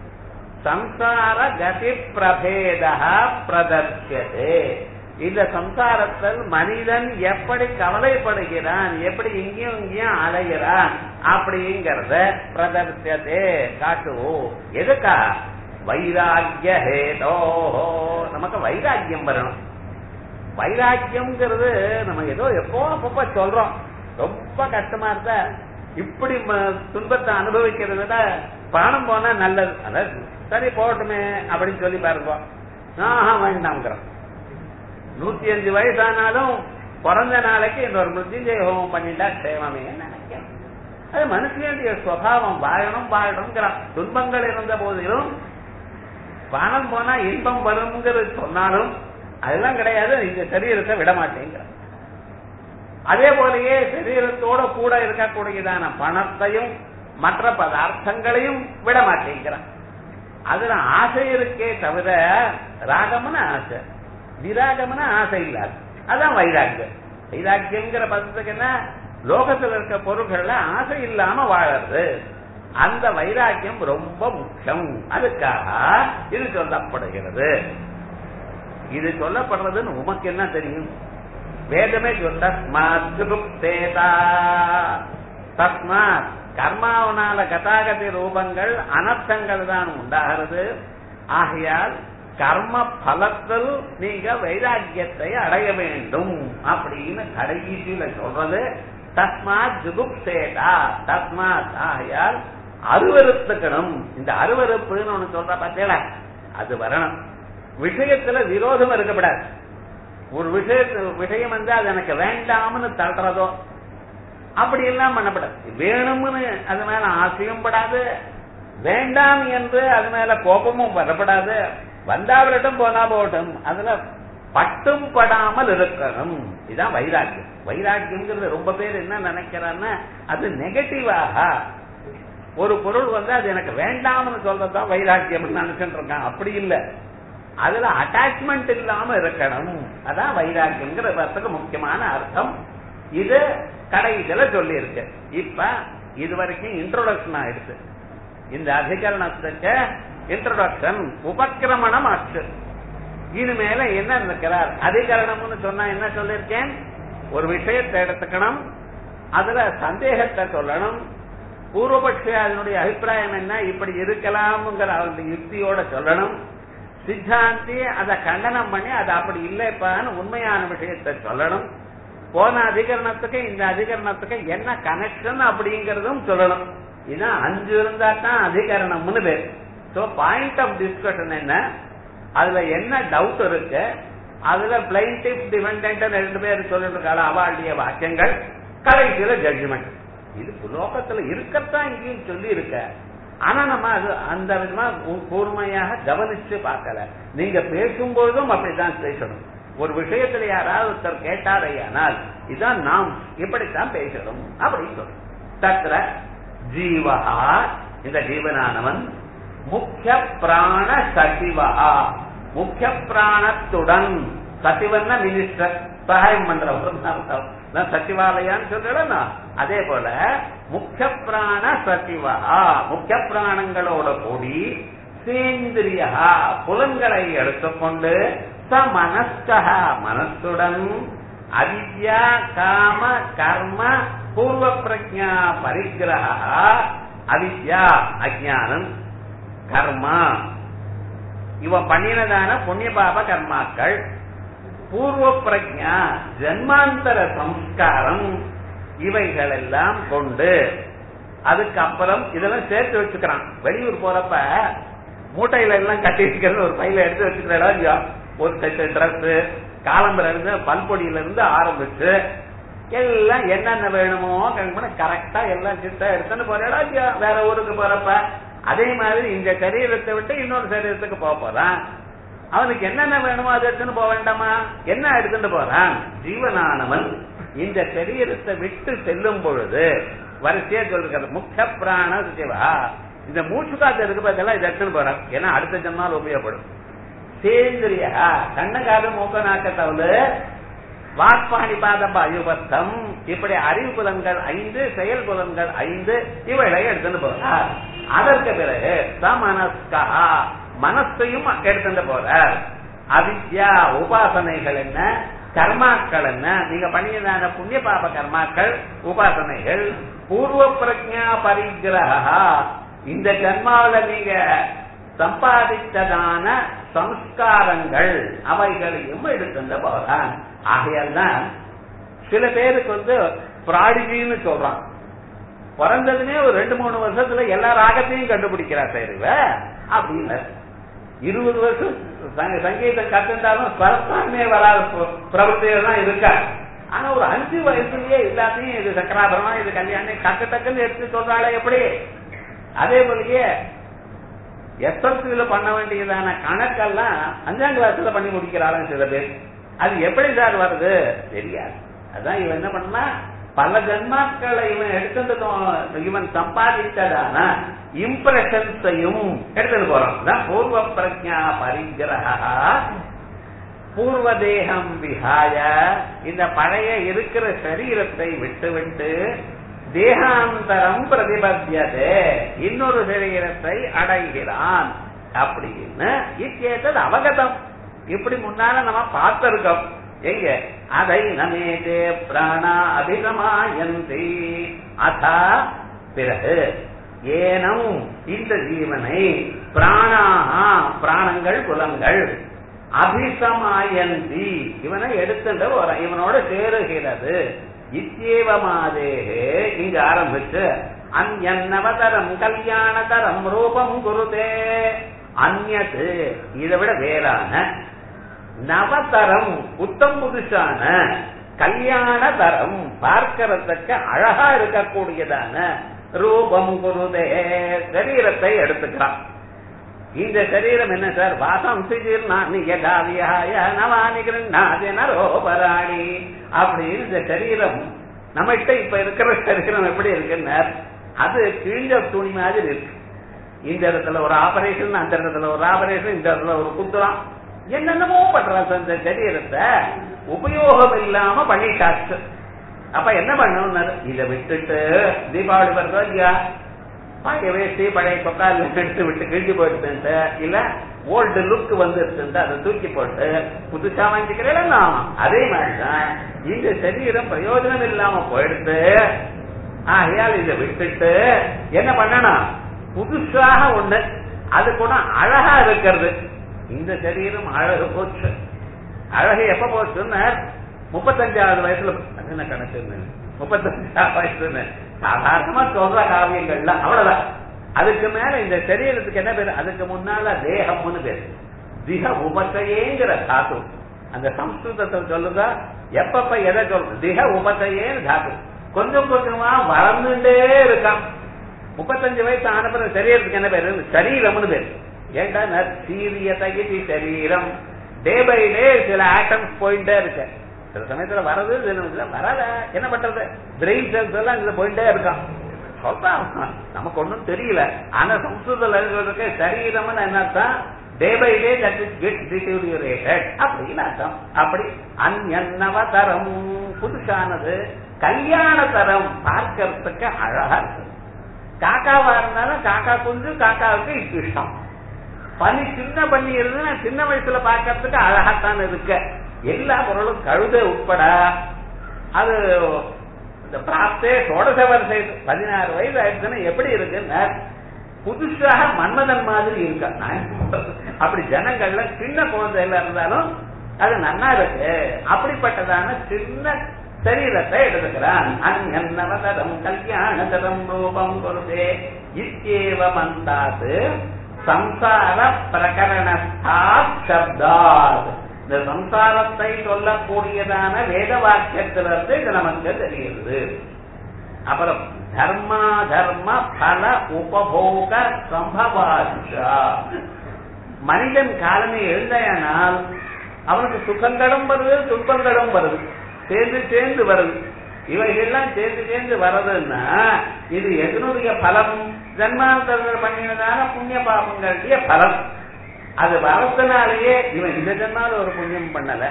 சம்சார கதி பிரபேத பிரதர்ஷதே இந்த சம்சாரத்தில் மனிதன் எப்படி கவலைப்படுகிறான் எப்படி இங்கேயும் இங்கேயும் அலைகிறான் அப்படிங்கறத பிரதர்ஷதே காட்டுவோம் எதுக்கா வைராக்கிய ஹேதோ நமக்கு வைராக்கியம் வரணும் வைராக்கியம்ங்கிறது நம்ம ஏதோ எப்போ அப்பப்ப சொல்றோம் ரொம்ப கஷ்டமா இருந்தா இப்படி துன்பத்தை அனுபவிக்கிறத விட பணம் போனா நல்லது அதாவது சரி போகட்டுமே அப்படின்னு சொல்லி பாருங்க ஆஹா வேண்டாம்ங்கிறோம் நூத்தி அஞ்சு வயசானாலும் பிறந்த நாளைக்கு இன்னொரு மிருத்யுஞ்சய ஹோமம் பண்ணிட்டா சேவமே நினைக்கிறேன் அது மனுஷனுடைய சுவாவம் வாழணும் வாழணுங்கிறான் துன்பங்கள் இருந்த போதிலும் பணம் போனா இன்பம் வருங்கிறது சொன்னாலும் அதெல்லாம் கிடையாது இந்த சரீரத்தை விட மாட்டேங்கிற அதே போலயே சரீரத்தோட கூட இருக்கக்கூடியதான பணத்தையும் மற்ற பதார்த்தங்களையும் விட மாட்டேங்கிறான் அதுல ஆசை இருக்கே தவிர ராகம்னு ஆசை விராகம்னு ஆசை இல்லாது அதான் வைராக்கியம் வைராக்கியங்கிற பதத்துக்கு என்ன லோகத்தில் இருக்க பொருள்கள்ல ஆசை இல்லாம வாழறது அந்த வைராக்கியம் ரொம்ப முக்கியம் அதுக்காக இது சொல்லப்படுகிறது இது சொல்லப்படுறதுன்னு உமக்கு என்ன தெரியும் வேதமே சொல்ல தஸ்மாத் கர்மாவனால கதாகதி ரூபங்கள் அனர்த்தங்கள் தான் உண்டாகிறது ஆகையால் கர்ம பலத்தில் நீங்க வைராக்கியத்தை அடைய வேண்டும் அப்படின்னு கடைசியில சொல்றது தஸ்மாத் ஜுகுப்சேதா தஸ்மாத் ஆகையால் அருவறுத்துக்கணும் இந்த அருவறுப்புன்னு ஒண்ணு சொல்ற பார்த்தீங்களா அது வரணும் விஷயத்துல விரோதம் இருக்கப்படாது ஒரு விஷயத்து விஷயம் வந்து அது எனக்கு வேண்டாம்னு தள்ளுறதோ அப்படி எல்லாம் பண்ணப்படாது வேணும்னு அது மேல ஆசையும் படாது வேண்டாம் என்று அது மேல கோபமும் வரப்படாது வந்தாவிடட்டும் போனா போகட்டும் அதுல பட்டும் படாமல் இருக்கணும் இதுதான் வைராக்கியம் வைராக்கியம்ங்கிறது ரொம்ப பேர் என்ன நினைக்கிறான்னா அது நெகட்டிவாக ஒரு பொருள் வந்து அது எனக்கு வேண்டாம்னு சொல்றதுதான் வைராக்கியம் நினைச்சுட்டு இருக்கான் அப்படி இல்லை அதுல அட்டாச்மெண்ட் இல்லாம இருக்கணும் அதான் வைராக்கியங்கிறதுக்கு முக்கியமான அர்த்தம் இது கடைசியில சொல்லி இருக்கு இப்ப இது வரைக்கும் இன்ட்ரோடக்ஷன் ஆயிடுச்சு இந்த அதிகரணத்துக்கு இன்ட்ரோடக்ஷன் உபக்கிரமணம் ஆச்சு இனிமேல என்ன இருக்கிறார் அதிகரணம்னு சொன்னா என்ன சொல்லிருக்கேன் ஒரு விஷயத்தை எடுத்துக்கணும் அதுல சந்தேகத்தை சொல்லணும் பூர்வபட்ச அதனுடைய அபிப்பிராயம் என்ன இப்படி இருக்கலாம்ங்கிற அவருடைய யுக்தியோட சொல்லணும் சித்தாந்தி அதை கண்டனம் பண்ணி அது அப்படி இல்லைப்பான்னு உண்மையான விஷயத்தை சொல்லணும் போன அதிகரணத்துக்கு இந்த அதிகரணத்துக்கு என்ன கனெக்ஷன் அப்படிங்கறதும் சொல்லணும் இதுதான் அஞ்சு இருந்தா தான் அதிகரணம்னு பேர் சோ பாயிண்ட் ஆஃப் டிஸ்கஷன் என்ன அதுல என்ன டவுட் இருக்கு அதுல பிளைண்டிப் டிபெண்ட் ரெண்டு பேர் சொல்லிட்டு இருக்காங்க அவாளுடைய வாக்கியங்கள் கடைசியில ஜட்ஜ்மெண்ட் இது லோகத்துல இருக்கத்தான் இங்கேயும் சொல்லி இருக்க ஆனா நம்ம அது அந்த விதமா கூர்மையாக கவனிச்சு பார்க்கல நீங்க பேசும்பொழுதும் அப்படித்தான் பேசணும் ஒரு விஷயத்துல யாராவது ஒருத்தர் கேட்டாரையானால் இதான் நாம் இப்படித்தான் பேசணும் அப்படின்னு சொல்றோம் தத்திர ஜீவா இந்த ஜீவனானவன் முக்கிய பிராண சசிவா முக்கிய பிராணத்துடன் சசிவன்னா மினிஸ்டர் சகாயம் பண்றவர் நான் சச்சிவாலயான்னு சொல்றேன் அதே போல முக்கிய பிராண சசிவா முக்கிய பிராணங்களோட கூடி சேந்திரியா புலன்களை எடுத்துக்கொண்டு ச மனஸ்கா மனசுடன் அவித்யா காம கர்ம பூர்வ பிரஜா பரிகிரக அவித்யா அஜானம் கர்மா இவன் பண்ணினதான புண்ணிய பாப கர்மாக்கள் பூர்வ பிரஜா ஜன்மாந்தர சம்ஸ்காரம் இவைகள் எல்லாம் கொண்டு அதுக்கப்புறம் இதெல்லாம் சேர்த்து வச்சுக்கிறான் வெளியூர் போறப்ப மூட்டையில எல்லாம் கட்டி வைக்கிறது ஒரு பையில எடுத்து வச்சுக்கிறா இல்லையா ஒரு செட்டு ட்ரெஸ் காலம்புல இருந்து பல்பொடியில இருந்து ஆரம்பிச்சு எல்லாம் என்னென்ன வேணுமோ கரெக்டா எல்லாம் கிட்ட எடுத்துன்னு போறா இல்லையா வேற ஊருக்கு போறப்ப அதே மாதிரி இந்த சரீரத்தை விட்டு இன்னொரு சரீரத்துக்கு போக போறான் அவனுக்கு என்னென்ன வேணுமோ அதை எடுத்துன்னு போக வேண்டாமா என்ன எடுத்துட்டு போறான் ஜீவனானவன் இந்த சரீரத்தை விட்டு செல்லும் பொழுது வரிசையா சொல்றது முக்கிய பிராண சிவா இந்த மூச்சு காத்து இருக்கு பார்த்தெல்லாம் இதை எடுத்துன்னு போறான் ஏன்னா அடுத்த ஜன்மால் உபயோகப்படும் சேந்திரியா கண்ணங்காது மூக்க நாக்க தவிர வாக்பாணி பாதம் அயுபத்தம் இப்படி அறிவு புலன்கள் ஐந்து செயல் புலன்கள் ஐந்து இவைகளை எடுத்துட்டு போறார் அதற்கு பிறகு சமனஸ்கா மனசையும் எடுத்துட்டு போறார் அவித்யா உபாசனைகள் என்ன கர்மாக்கள் என்ன நீங்க பண்ணியதான புண்ணிய பாப கர்மாக்கள் உபாசனைகள் பூர்வ பிரஜா பரிகிரகா இந்த ஜன்மாவில நீங்க சம்பாதித்ததான சம்ஸ்காரங்கள் அவைகளையும் எடுத்துட்டு போறான் ஆகையால் தான் சில பேருக்கு வந்து பிராடிஜின்னு சொல்றான் பிறந்ததுமே ஒரு ரெண்டு மூணு வருஷத்துல எல்லா ராகத்தையும் கண்டுபிடிக்கிறா தெரிவ அப்படின்னு இருபது வருஷம் சங்கீதம் கத்துட்டாலும் ஸ்வரஸ்தானமே வராத பிரபுத்திகள் தான் இருக்கா ஆனா ஒரு அஞ்சு வயசுலயே எல்லாத்தையும் இது சக்கராபரமா இது கல்யாணம் டக்கு டக்குன்னு எடுத்து சொல்றாளே எப்படி அதே போலயே எஸ்எல்சியில பண்ண வேண்டியதான கணக்கெல்லாம் அஞ்சாம் கிளாஸ்ல பண்ணி முடிக்கிறாள் சில பேர் அது எப்படி சார் வருது தெரியாது அதான் இவன் என்ன பண்ணா பல ஜன்மாக்களை இவன் எடுத்துட்டு இவன் சம்பாதித்ததான இம்ப்ரெஷன்ஸையும் எடுத்துட்டு போறான் பூர்வ பிரஜா பரிகிரகா பூர்வ தேகம் விஹாய இந்த பழைய இருக்கிற சரீரத்தை விட்டு விட்டு தேகாந்தரம் பிரதிபத்தியதே இன்னொரு சரீரத்தை அடைகிறான் அப்படின்னு இக்கேட்டது அவகதம் இப்படி முன்னால நம்ம பார்த்திருக்கோம் எங்க அதை நமேதே பிராணா அபிகமாயந்தி அதா பிறகு ஏனம் இந்த ஜீவனை பிராணாகா பிராணங்கள் புலங்கள் அபிசமாயந்தி இவனை எடுத்துட்டு வர இவனோட சேருகிறது இத்தியேவமாதேகே இங்க ஆரம்பிச்சு அந்நவதரம் கல்யாணதரம் ரூபம் குருதே அந்நது இதை விட வேறான நவதரம் புத்தம் புதுசான கல்யாண தரம் பார்க்கறதுக்கு அழகா இருக்கக்கூடியதான ரூபம் குருதே சரீரத்தை எடுத்துக்கிறான் இந்த சரீரம் என்ன சார் வாசம் சிஜீர்ணாவியாய நவானி கிருண்ணாதி நரோபராணி அப்படின்னு இந்த சரீரம் நம்மகிட்ட இப்ப இருக்கிற சரீரம் எப்படி இருக்குன்னு அது கிழிஞ்ச துணி மாதிரி இருக்கு இந்த இடத்துல ஒரு ஆபரேஷன் அந்த இடத்துல ஒரு ஆபரேஷன் இந்த இடத்துல ஒரு குத்துறான் என்னென்னமோ பண்றான் இந்த சரீரத்தை உபயோகம் இல்லாம பண்ணிட்டாச்சு அப்ப என்ன பண்ணணும் இதை விட்டுட்டு தீபாவளி வருதோ இல்லையா பழைய வேஷ்டி பழைய கொக்கால் எடுத்து விட்டு கிழிஞ்சு போயிட்டு இல்ல ஓல்டு லுக் வந்துருச்சு அதை தூக்கி போட்டு புதுசா வாங்கிக்கிறேன் அதே மாதிரிதான் இந்த சரீரம் பிரயோஜனம் இல்லாம போயிடுத்து ஆகையால் இதை விட்டுட்டு என்ன பண்ணணும் புதுசாக ஒண்ணு அது கூட அழகா இருக்கிறது இந்த சரீரம் அழகு போச்சு அழகு எப்ப போச்சுன்னு முப்பத்தஞ்சாவது வயசுல என்ன கணக்கு முப்பத்தஞ்சாவது வயசுன்னு சாதாரணமா சொல்ற காவியங்கள்ல அவ்வளவுதான் அதுக்கு மேல இந்த சரீரத்துக்கு என்ன பேரு அதுக்கு முன்னால தேகம்னு பேரு திக உபத்தையேங்கிற தாத்து அந்த சம்ஸ்கிருதத்தில் சொல்லுதா எப்பப்ப எதை சொல்றது திக உபத்தையேன்னு தாத்து கொஞ்சம் கொஞ்சமா வளர்ந்துட்டே இருக்கான் முப்பத்தஞ்சு வயசு ஆனப்புற சரீரத்துக்கு என்ன பேரு சரீரம்னு பேரு ஏண்டா சீரியதகி சரீரம் டே பை டே சில ஆட்டம்ஸ் போயிட்டே இருக்கு சில சமயத்துல வரது சில வரல என்ன பண்றது பிரெயின் செல்ஸ் எல்லாம் இதுல போயிட்டே இருக்கான் சொல்றான் நமக்கு ஒண்ணும் தெரியல ஆனா சம்ஸ்கிருதத்துல சரீரம்னு என்னத்தான் day by day that is get deteriorated அப்படின்னு அர்த்தம் அப்படி அந்நவ தரம் புதுசானது கல்யாண தரம் பார்க்கறதுக்கு அழகா இருக்கு காக்காவா இருந்தாலும் காக்கா குஞ்சு காக்காவுக்கு இஷ்டம் பனி சின்ன பண்ணி இருந்தா சின்ன வயசுல பார்க்கறதுக்கு அழகாத்தான் இருக்க எல்லா பொருளும் கழுத உட்பட அது இந்த பிராப்தே சோடச வருஷ பதினாறு வயசு ஆயிடுச்சுன்னா எப்படி இருக்குன்னு புதுசாக மன்மதன் மாதிரி இருக்கா நான் அப்படி ஜனங்கள்ல சின்ன குழந்தைல இருந்தாலும் அது நன்னா இருக்கு அப்படிப்பட்டதான சின்ன சரீரத்தை எடுத்துக்கிறான் அந்நவதரம் கல்யாணதரம் ரூபம் குருதே இத்தியேவ மந்தாது சம்சார பிரகரணஸ்தா சப்தாத் இந்த சம்சாரத்தை சொல்லக்கூடியதான வேத வாக்கியத்திலிருந்து இது நமக்கு தெரிகிறது அப்புறம் தர்மா தர்ம பல உபபோக சம்பவாச்சா மனிதன் காலமே எழுந்தையானால் அவனுக்கு சுகங்களும் வருது துன்பங்களும் வருது சேர்ந்து சேர்ந்து வருது இவைகள்லாம் சேர்ந்து சேர்ந்து வர்றதுன்னா இது எதனுடைய பலம் ஜன்மாந்தர்கள் பண்ணினதான புண்ணிய பாபங்களுடைய பலம் அது வரத்தினாலேயே இவன் இந்த ஜன்மால ஒரு புண்ணியம் பண்ணல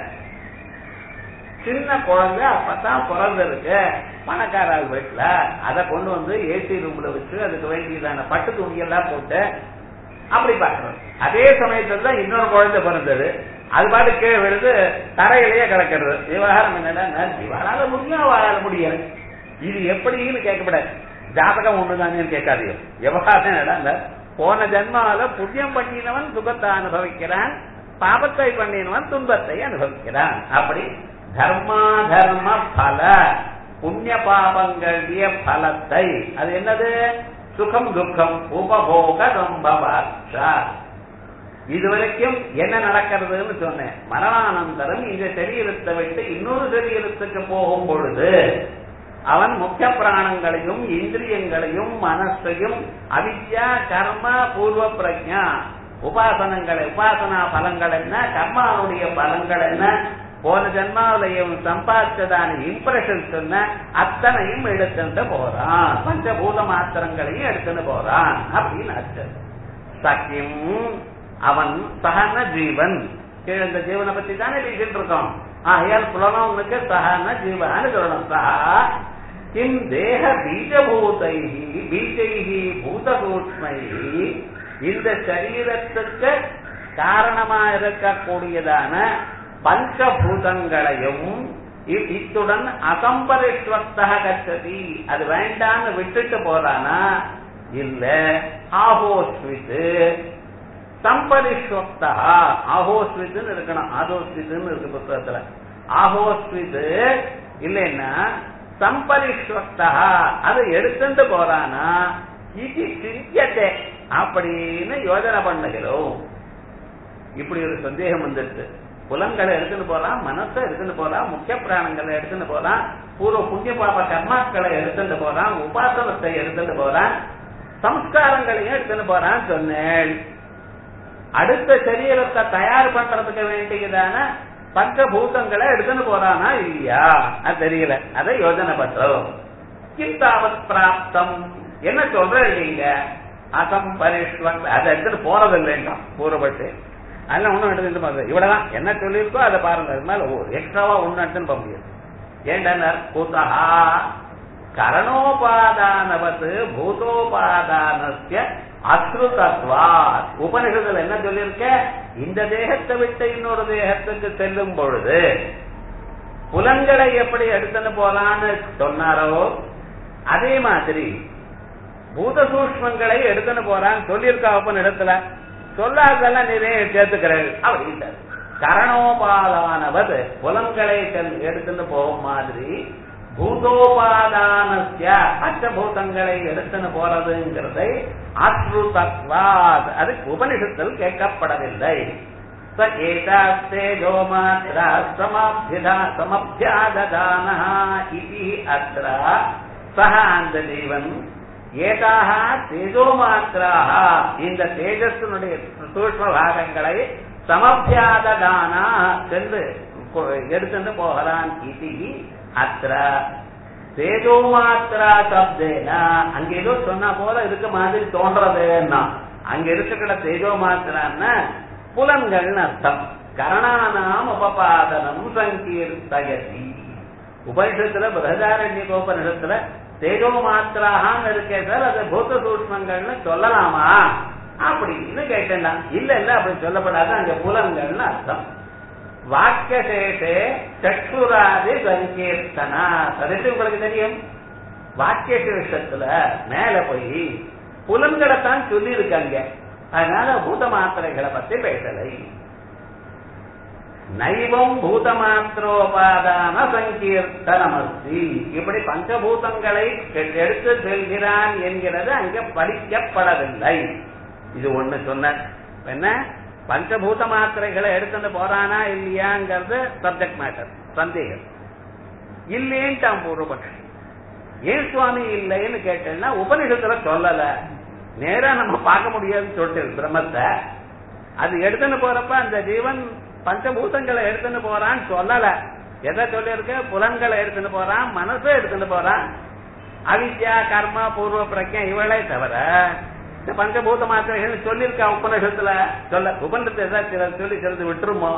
சின்ன குழந்தை அப்பதான் பிறந்திருக்கு பணக்காரால் வீட்டுல அதை கொண்டு வந்து ஏசி ரூம்ல வச்சு அதுக்கு வேண்டியதான பட்டு துணியெல்லாம் போட்டு அப்படி பாக்குறது அதே சமயத்துல தான் இன்னொரு குழந்தை பிறந்தது அது பாட்டு கீழே விழுது தரையிலேயே கிடக்கிறது விவகாரம் என்னன்னா இவளால முடியும் அவளால முடியாது இது எப்படின்னு கேட்கப்படாது ஜாதகம் ஒண்ணுதானு கேட்காதீங்க விவகாரம் என்னடா போன ஜென்மால புண்ணியம் பண்ணினவன் சுகத்தை அனுபவிக்கிறான் பாபத்தை பண்ணினவன் துன்பத்தை அனுபவிக்கிறான் அப்படி தர்மா தர்ம பல புண்ணிய பாபங்களுடைய பலத்தை அது என்னது சுகம் துக்கம் உபபோக சம்பவாச்சா இதுவரைக்கும் என்ன நடக்கிறதுன்னு சொன்னேன் மரணானந்தரம் இந்த சரீரத்தை விட்டு இன்னொரு சரீரத்துக்கு போகும் பொழுது அவன் முக்கிய பிராணங்களையும் இந்திரியங்களையும் மனசையும் அவித்யா கர்ம பூர்வ பிரஜா உபாசனங்களை உபாசனா பலங்கள் என்ன கர்மாவுடைய பலங்கள் என்ன போன ஜென்மாவிலையும் சம்பாதிச்சதான இம்ப்ரெஷன் சொன்ன அத்தனையும் எடுத்துட்டு போறான் பஞ்சபூத மாத்திரங்களையும் எடுத்துட்டு போறான் அப்படின்னு அர்த்தம் சக்கியம் அவன் சகன ஜீவன் கீழே இந்த ஜீவனை பத்தி தானே பேசிட்டு இருக்கோம் ஆகையால் புலனவனுக்கு சகன ஜீவன்னு சொல்லணும் சஹா கிம் தேக பீஜபூதை பீஜைஹி பூத சூக்மை இந்த சரீரத்துக்கு காரணமா இருக்கக்கூடியதான பஞ்சபூதங்களையும் இத்துடன் அசம்பரிஷ்வத்தக கச்சதி அது வேண்டான்னு விட்டுட்டு போறானா இல்ல ஆஹோஸ்வித்து சம்பரிஷ்வக்தா ஆஹோஸ்வித்துன்னு இருக்கணும் ஆதோஸ்வித்துன்னு இருக்கு புத்தகத்துல ஆஹோஸ்வித்து இல்லைன்னா சம்பரிஷ்வக்தா அதை எடுத்துட்டு போறானா இது சிந்தியத்தை அப்படின்னு யோஜனை பண்ணுகிறோம் இப்படி ஒரு சந்தேகம் வந்துருச்சு புலங்களை எடுத்துட்டு போலாம் மனசை எடுத்துட்டு போலாம் முக்கிய பிராணங்களை எடுத்துட்டு போலாம் பூர்வ புண்ணிய பாப கர்மாக்களை எடுத்துட்டு போறான் உபாசனத்தை எடுத்துட்டு போறான் சம்ஸ்காரங்களையும் எடுத்துட்டு போறான்னு சொன்னேன் அடுத்த சரீரத்தை தயார் பண்றதுக்கு வேண்டியதான பஞ்சபூதங்களை எடுத்துன்னு போறானா இல்லையா அது தெரியல அதை யோஜனை பண்றோம் கிந்தாவத் பிராப்தம் என்ன சொல்ற நீங்க அகம் பரிஷ்வன் அதை எடுத்துட்டு போறது இல்லைங்க கூறப்பட்டு அதெல்லாம் ஒண்ணும் எடுத்துட்டு போறது இவ்வளவுதான் என்ன சொல்லியிருக்கோ அதை பாருங்க அது மேல எக்ஸ்ட்ராவா ஒண்ணு எடுத்துன்னு போக முடியாது ஏண்டா கூத்தா கரணோபாதானவத்து பூதோபாதானஸ்ய அஸ்ருதத்வா உபனிஷத்துல என்ன சொல்லியிருக்க இந்த தேகத்தை விட்டு இன்னொரு தேகத்துக்கு செல்லும் பொழுது புலன்களை எப்படி எடுத்துன்னு போலான்னு சொன்னாரோ அதே மாதிரி பூத சூஷ்மங்களை எடுத்துன்னு போறான்னு சொல்லியிருக்கா ஒப்பன் இடத்துல சொல்லாதெல்லாம் நிறைய சேர்த்துக்கிறேன் அப்படின்னு கரணோபாதானவது புலன்களை எடுத்துன்னு போகும் மாதிரி பூதோபாதானஸ்ய பஞ்சபூதங்களை எடுத்துன்னு போறதுங்கிறதை அஸ்ருதத்வாத் அதுக்கு உபனிஷத்தில் கேட்கப்படவில்லை ச ஏதாஸ்தேஜோ மாத்ரா சமபியதா சமபியாததான இது அத்ர சக அந்த ஜீவன் ஏதாக தேஜோ மாத்திராக இந்த தேஜஸினுடைய சூஷ்ம பாகங்களை சமபியாததானா சென்று எடுத்துட்டு போகலாம் இது அத்திர தேஜோ மாத்திரா சப்தேனா அங்க ஏதோ சொன்னா போல இருக்க மாதிரி தோன்றதுன்னா அங்க இருக்கிற தேஜோ மாத்திரான்னா புலன்கள்னு அர்த்தம் கரணானாம் உபபாதனம் சங்கீர்த்தயதி உபனிஷத்துல பிரதாரண்யகோபனிஷத்துல தேஜோ மாத்திராகான்னு இருக்கே சார் அது பூத்த சூஷ்மங்கள்னு சொல்லலாமா அப்படின்னு கேட்டேன் இல்ல இல்ல அப்படி சொல்லப்படாது அங்க புலன்கள்னு அர்த்தம் வாக்கியசேஷே சற்றுராதி சங்கீர்த்தனா அது உங்களுக்கு தெரியும் வாக்கியசேஷத்துல மேல போய் புலன்களை தான் சொல்லி இருக்காங்க அதனால பூத மாத்திரைகளை பத்தி பேசலை நைவம் பூதமாத்திரோபாதான சங்கீர்த்தனமஸ்தி இப்படி பஞ்சபூதங்களை எடுத்து செல்கிறான் என்கிறது அங்க படிக்கப்படவில்லை இது ஒண்ணு சொன்ன என்ன பஞ்சபூத மாத்திரைகளை எடுத்துட்டு போறானா இல்லையாங்கிறது சப்ஜெக்ட் மேட்டர் சந்தேகம் இல்லேன்ட்டான் பூர்வபக்ஷம் ஏன் சுவாமி இல்லைன்னு கேட்டேன்னா உபனிஷத்துல சொல்லல நேரா நம்ம பார்க்க முடியாதுன்னு சொல்லிட்டு பிரம்மத்தை அது எடுத்துன்னு போறப்ப அந்த ஜீவன் பஞ்சபூதங்களை எடுத்துன்னு போறான்னு சொல்லல எதை சொல்லிருக்க புலன்களை எடுத்துன்னு போறான் மனசை எடுத்துன்னு போறான் அவித்யா கர்மா பூர்வ பிரஜம் இவளே தவிர இந்த பஞ்சபூத மாத்திரைகள் சொல்லியிருக்கா உபநிஷத்துல சொல்ல உபநிஷத்தை ஏதாவது சொல்லி சிலது விட்டுருமோ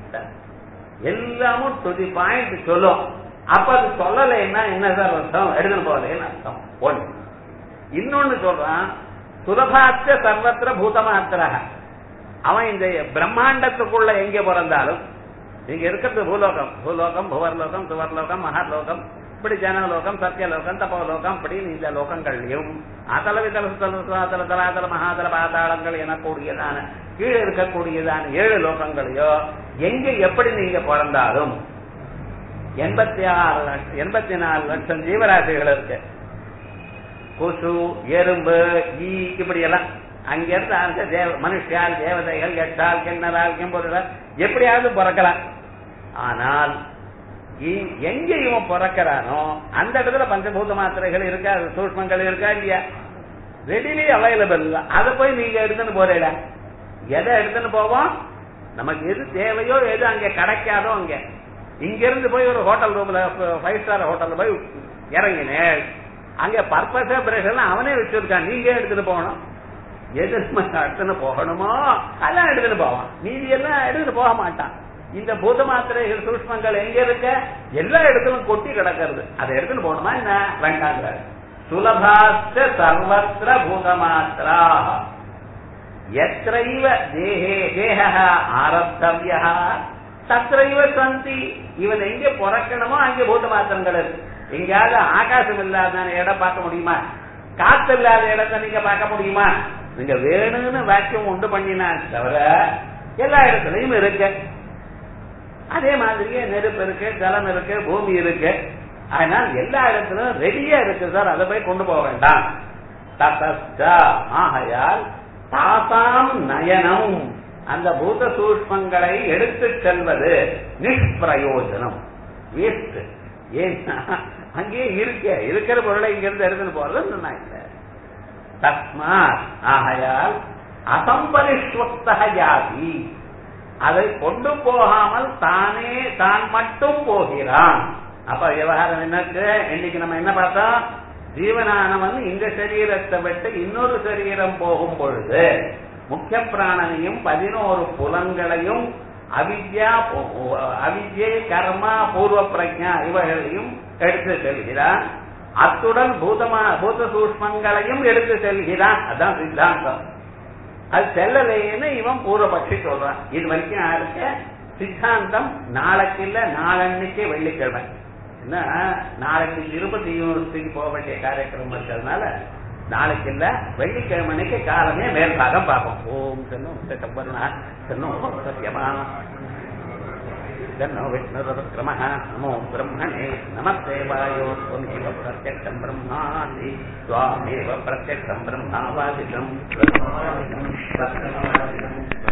எல்லாமும் டு தி பாயிண்ட் சொல்லும் அப்ப அது சொல்லலைன்னா என்ன சார் அர்த்தம் எடுத்துன்னு போகலைன்னு அர்த்தம் ஒண்ணு இன்னொன்னு சொல்றான் சுலபாச்ச சர்வத்திர பூதமாத்திரா அவன் இந்த பிரம்மாண்டத்துக்குள்ள எங்க பிறந்தாலும் இங்க இருக்கிறது பூலோகம் பூலோகம் புவர்லோகம் சுவர்லோகம் மகாலோகம் இப்படி ஜனலோகம் சத்தியலோகம் தபோலோகம் அப்படின்னு இந்த லோகங்கள்லயும் அதல விதல தல தலாதல மகாதல பாதாளங்கள் எனக்கூடியதான கீழே இருக்கக்கூடியதான ஏழு லோகங்களையோ எங்க எப்படி நீங்க பிறந்தாலும் எண்பத்தி ஆறு லட்சம் எண்பத்தி நாலு லட்சம் ஜீவராசிகள் இருக்கு கொசு எறும்பு ஈ இப்படி எல்லாம் அங்கிருந்து அந்த தேவ மனுஷால் தேவதைகள் எட்டால் கிண்ணறால் கெம்பொருளால் எப்படியாவது பிறக்கலாம் ஆனால் எங்க இவன் பிறக்கிறானோ அந்த இடத்துல பஞ்சபூத மாத்திரைகள் இருக்கா சூஷ்மங்கள் இருக்கா இல்லையா ரெடிலி அவைலபிள் அதை போய் நீங்க எடுத்துன்னு போறீடா எதை எடுத்துன்னு போவோம் நமக்கு எது தேவையோ எது அங்க கிடைக்காதோ அங்க இங்க இருந்து போய் ஒரு ஹோட்டல் ரூம்ல ஃபைவ் ஸ்டார் ஹோட்டல்ல போய் இறங்கினேன் அங்க பர்பஸா பிரஷ் எல்லாம் அவனே வச்சிருக்கான் நீங்க எடுத்துட்டு போகணும் எது எடுத்துன்னு போகணுமோ அதெல்லாம் எடுத்துட்டு போவான் மீதி எல்லாம் எடுத்துட்டு போக மாட்டான் இந்த பூத மாத்திரைகள் சூஷ்மங்கள் எங்க இருக்க எல்லா இடத்துலும் கொட்டி கிடக்கிறது அதை எடுத்துன்னு போகணுமா என்ன வேண்டாங்க சுலபாஸ்த சர்வத்திர பூத மாத்திரா எத்தைவ தேகே தேக ஆரப்தவியா தத்ரைவ சந்தி இவன் எங்க பிறக்கணுமோ அங்கே பூத மாத்திரங்கள் இருக்கு எங்கேயாவது ஆகாசம் இல்லாத இடம் பார்க்க முடியுமா காத்து இல்லாத இடத்தை நீங்க பார்க்க முடியுமா நீங்க வேணும்னு வேக்யூம் உண்டு பண்ணினா தவிர எல்லா இடத்துலயும் இருக்கு அதே மாதிரியே நெருப்பு இருக்கு ஜலம் இருக்கு பூமி இருக்கு அதனால் எல்லா இடத்துலயும் ரெடியா இருக்கு சார் அதை போய் கொண்டு போக வேண்டாம் ஆகையால் தாசாம் நயனம் அந்த பூத சூஷ்மங்களை எடுத்து செல்வது நிஷ்பிரயோஜனம் வேஸ்ட் ஏன்னா அங்கேயே இருக்க இருக்கிற பொருளை இங்கிருந்து எடுத்துட்டு போறது நான் இல்லை தஸ்மாத் ஆகையால் அசம்பரிஷ்வத்தக ஜாதி அதை கொண்டு போகாமல் தானே தான் மட்டும் போகிறான் அப்ப விவகாரம் என்னக்கு இன்னைக்கு நம்ம என்ன பார்த்தோம் ஜீவனானவன் இந்த சரீரத்தை விட்டு இன்னொரு சரீரம் போகும் பொழுது முக்கிய பிராணனையும் பதினோரு புலன்களையும் அவித்யா அவித்யை கர்மா பூர்வ பிரஜா இவைகளையும் எடுத்து செல்கிறான் அத்துடன் பூதமா பூத சூஷ்மங்களையும் எடுத்து செல்கிறான் அதான் சித்தாந்தம் அது செல்லலைன்னு இவன் பூர்வபக்ஷி சொல்றான் இது வரைக்கும் யாருக்கு சித்தாந்தம் நாளைக்கு இல்ல நாளன்னைக்கு வெள்ளிக்கிழமை என்ன நாளைக்கு திருப்பதி யூனிவர்சிட்டிக்கு போக வேண்டிய காரியக்கிரமம் இருக்கிறதுனால நாளைக்கு இல்ல வெள்ளிக்கிழமைக்கு காலமே மேல்பாகம் பார்ப்போம் ஓம் சென்னும் செட்டப்பர்ணா சென்னும் சத்தியமா तन्नो विष्णुरुक्रमः नमो ब्रह्मणे नमस्ते वायो त्वमेव प्रत्यक्षम् ब्रह्मासि त्वामेव प्रत्यक्षम् ब्रह्मावादिशम्